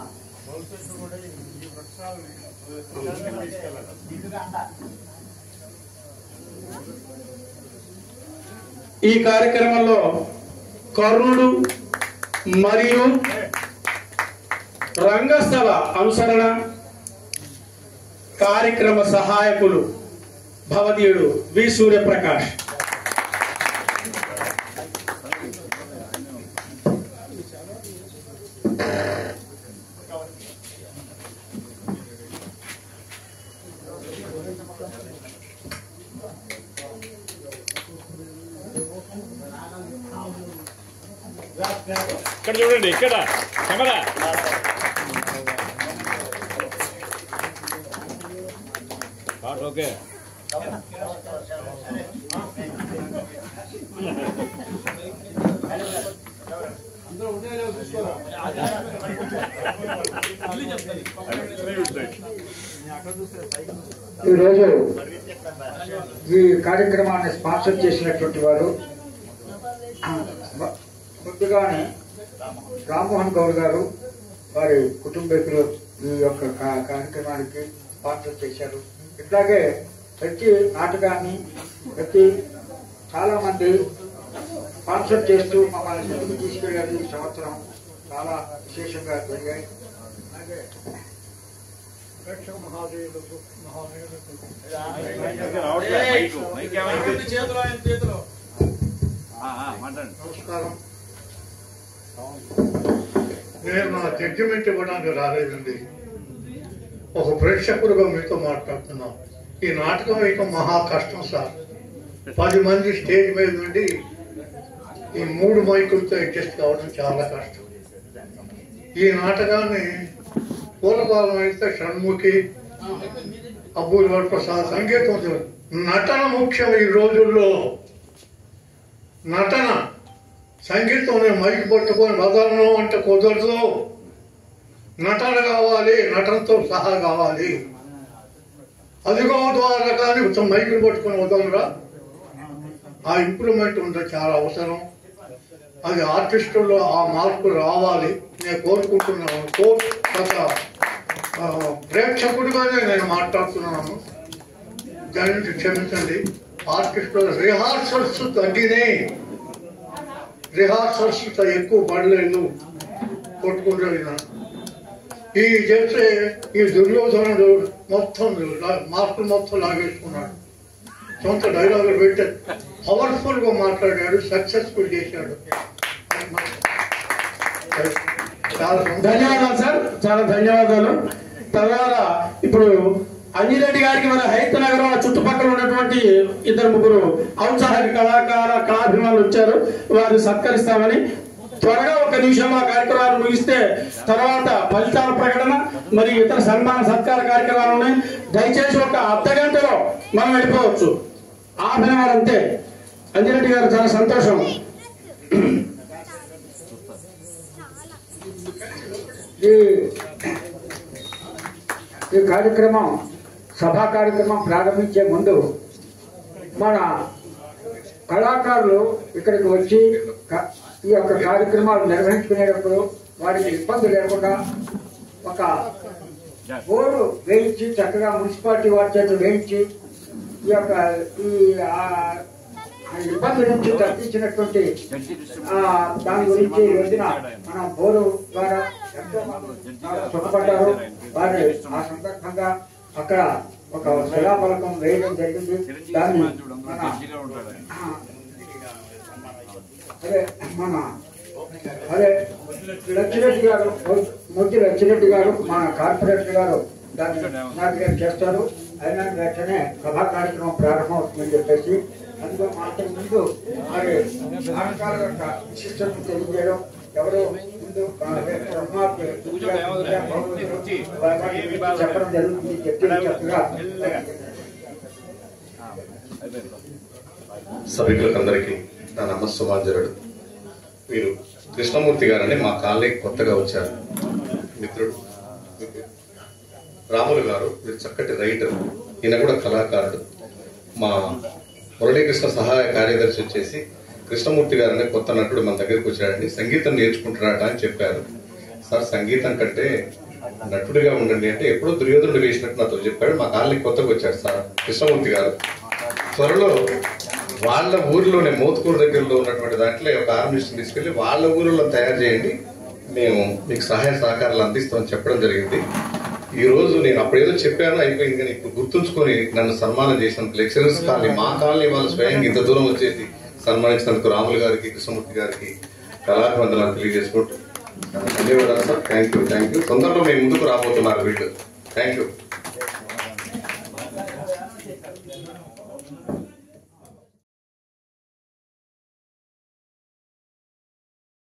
ఈ కార్యక్రమంలో కర్ణుడు మరియు రంగస్థల అనుసరణ కార్యక్రమ సహాయకులు భవదీయుడు వి సూర్యప్రకాష్ ఇక్కడ చూడండి ఇక్కడ కెమెరా పాట ఓకే ఈరోజు ఈ కార్యక్రమాన్ని స్పాన్సర్ చేసినటువంటి వారు మ- ముందుగానే రామ్మోహన్ గౌడ్ గారు వారి కుటుంబీకులు ఈ యొక్క కా- కార్యక్రమానికి స్పాన్సర్ చేశారు ఇట్లాగే ప్రతి నాటకాన్ని ప్రతి చాలా మంది స్పాన్సర్ చేస్తూ మమ్మల్ని ముందుకు తీసుకెళ్ళారు ఈ సంవత్సరం చాలా విశేషంగా జరిగాయి అలాగే ప్రేక్షక మహాదేవులకు నమస్కారం నేను నా జడ్జిమెంట్ ఇవ్వడానికి రాలేదండి ఒక ప్రేక్షకుడుగా మీతో మాట్లాడుతున్నాం ఈ నాటకం వేయటం మహా కష్టం సార్ పది మంది స్టేజ్ మీద నుండి ఈ మూడు మైకులతో అడ్జస్ట్ కావడం చాలా కష్టం ఈ నాటకాన్ని పూర్వకాలం అయితే షణ్ముఖి అబ్బూరి వరప్రసాద్ సంగీతం ఉంది. నటన ముఖ్యం ఈ రోజుల్లో నటన సంగీతం నేను మైకి పట్టుకొని వదలను అంటే కుదరదు నటన కావాలి నటనతో సహా కావాలి అదిగో ద్వారా కానీ మైకులు పట్టుకొని వదలరా ఆ ఇంప్రూవ్మెంట్ ఉంటే చాలా అవసరం అది ఆర్టిస్టుల్లో ఆ మార్పు రావాలి నేను కోరుకుంటున్నాను కోర్ ఒక ఆ, ప్రేక్షకుడిగానే నేను మాట్లాడుతున్నాను దాని నుంచి క్షమించండి ఆర్టిస్టుల రిహార్సల్స్ తగ్గినాయి రిహార్సల్స్ ఎక్కువ పడలేదు కొట్టుకుంటున్నా ఈ చేస్తే ఈ దుర్యోధనుడు మొత్తం లా- మార్కులు మొత్తం లాగేసుకున్నాడు సొంత డైలాగులు పెట్టి పవర్ఫుల్ గా మాట్లాడాడు సక్సెస్ఫుల్ చేశాడు చాలా సంతోషం. ధన్యవాదాలు సార్ చాలా ధన్యవాదాలు తర్వాత ఇప్పుడు అంజిరెడ్డి గారికి మన హైత్ నగరం చుట్టుపక్కల ఉన్నటువంటి ఇద్దరు ముగ్గురు ఔత్సాహిక కళాకార కళాభిమానులు వచ్చారు వారు సత్కరిస్తామని త్వరగా ఒక నిమిషం ఆ కార్యక్రమాలు ముగిస్తే తర్వాత ఫలితాల ప్రకటన మరియు ఇతర సన్మాన సత్కార కార్యక్రమాలు ఉన్నాయి దయచేసి ఒక అర్ధ గంటలో మనం వెళ్ళిపోవచ్చు హాఫ్ అన్ అవర్ అంతే అంజిరెడ్డి గారు చాలా సంతోషం ఈ ఈ కార్యక్రమం సభా కార్యక్రమం ప్రారంభించే ముందు మన కళాకారులు ఇక్కడికి వచ్చి క- ఈ యొక్క కార్యక్రమాలు నిర్వహించుకునేటప్పుడు వారికి ఇబ్బంది లేకుండా ఒక బోర్డు వేయించి చక్కగా మున్సిపాలిటీ వారి చేత వేయించి ఈ యొక్క ఈ ఆ ఆ ఇబ్బంది నుంచి తప్పించినటువంటి ఆ, దాని గురించి ఈ రోజున మనం బోరు ద్వారా ఎంతో మంది చాలా సుఖపడ్డారు వారి ఆ సందర్భంగా అక్కడ ఒక శిలాఫలకం వేయడం జరిగింది దాన్ని మన అదే మన అదే లచ్చిరెడ్డి గారు ముద్దు లచ్చిరెడ్డి గారు మన కార్పొరేటర్ గారు దాన్ని నాటకం చేస్తారు అయినా వెంటనే సభా కార్యక్రమం ప్రారంభం అవుతుందని చెప్పేసి అందులో మాత్రం ముందు మరి నాటకాల యొక్క విశిష్టతను తెలియజేయడం ఎవరో ముందు ఆ, బ్రహ్మ చెప్పడం జరుగుతుంది చెప్పి చక్కగా సభికులకందరికీ నా నమస్సుమాంజరుడు వీరు కృష్ణమూర్తి గారని మా కాలనీకి కొత్తగా వచ్చారు మిత్రుడు రాములు గారు వీరు చక్కటి రైటర్ ఈయన కూడా కళాకారుడు మా మురళీకృష్ణ సహాయ కార్యదర్శి వచ్చేసి కృష్ణమూర్తి గారని కొత్త నటుడు మన దగ్గరికి వచ్చాడండి సంగీతం నేర్చుకుంటున్నాడా అని చెప్పారు సార్ సంగీతం కంటే నటుడిగా ఉండండి అంటే ఎప్పుడో దుర్యోధనుడు వేసినట్టు నాతో చెప్పాడు మా కాలనీకి కొత్తగా వచ్చాడు సార్ కృష్ణమూర్తి గారు త్వరలో వాళ్ళ ఊరిలోనే మోత్కూరు దగ్గరలో ఉన్నటువంటి దాంట్లో ఒక ఆర్మిస్ట్ తీసుకెళ్లి వాళ్ళ ఊరిలో తయారు చేయండి మేము మీకు సహాయ సహకారాలు అందిస్తామని చెప్పడం జరిగింది ఈ రోజు నేను అప్పుడేదో చెప్పాను అయిపోయింది కానీ ఇప్పుడు గుర్తుంచుకొని నన్ను సన్మానం చేసినందుకు లెక్చరర్స్ కాలనీ మా కాలనీ వాళ్ళు స్వయంగా ఇంత దూరం వచ్చేసి సన్మానించినందుకు రాములు గారికి కృష్ణమూర్తి గారికి కళాభివందనాలు తెలియజేసుకుంటూ ధన్యవాదాలు sir thank you thank you తొందరలో మేము ముందుకు రాబోతున్నారు వీళ్ళు థ్యాంక్ యూ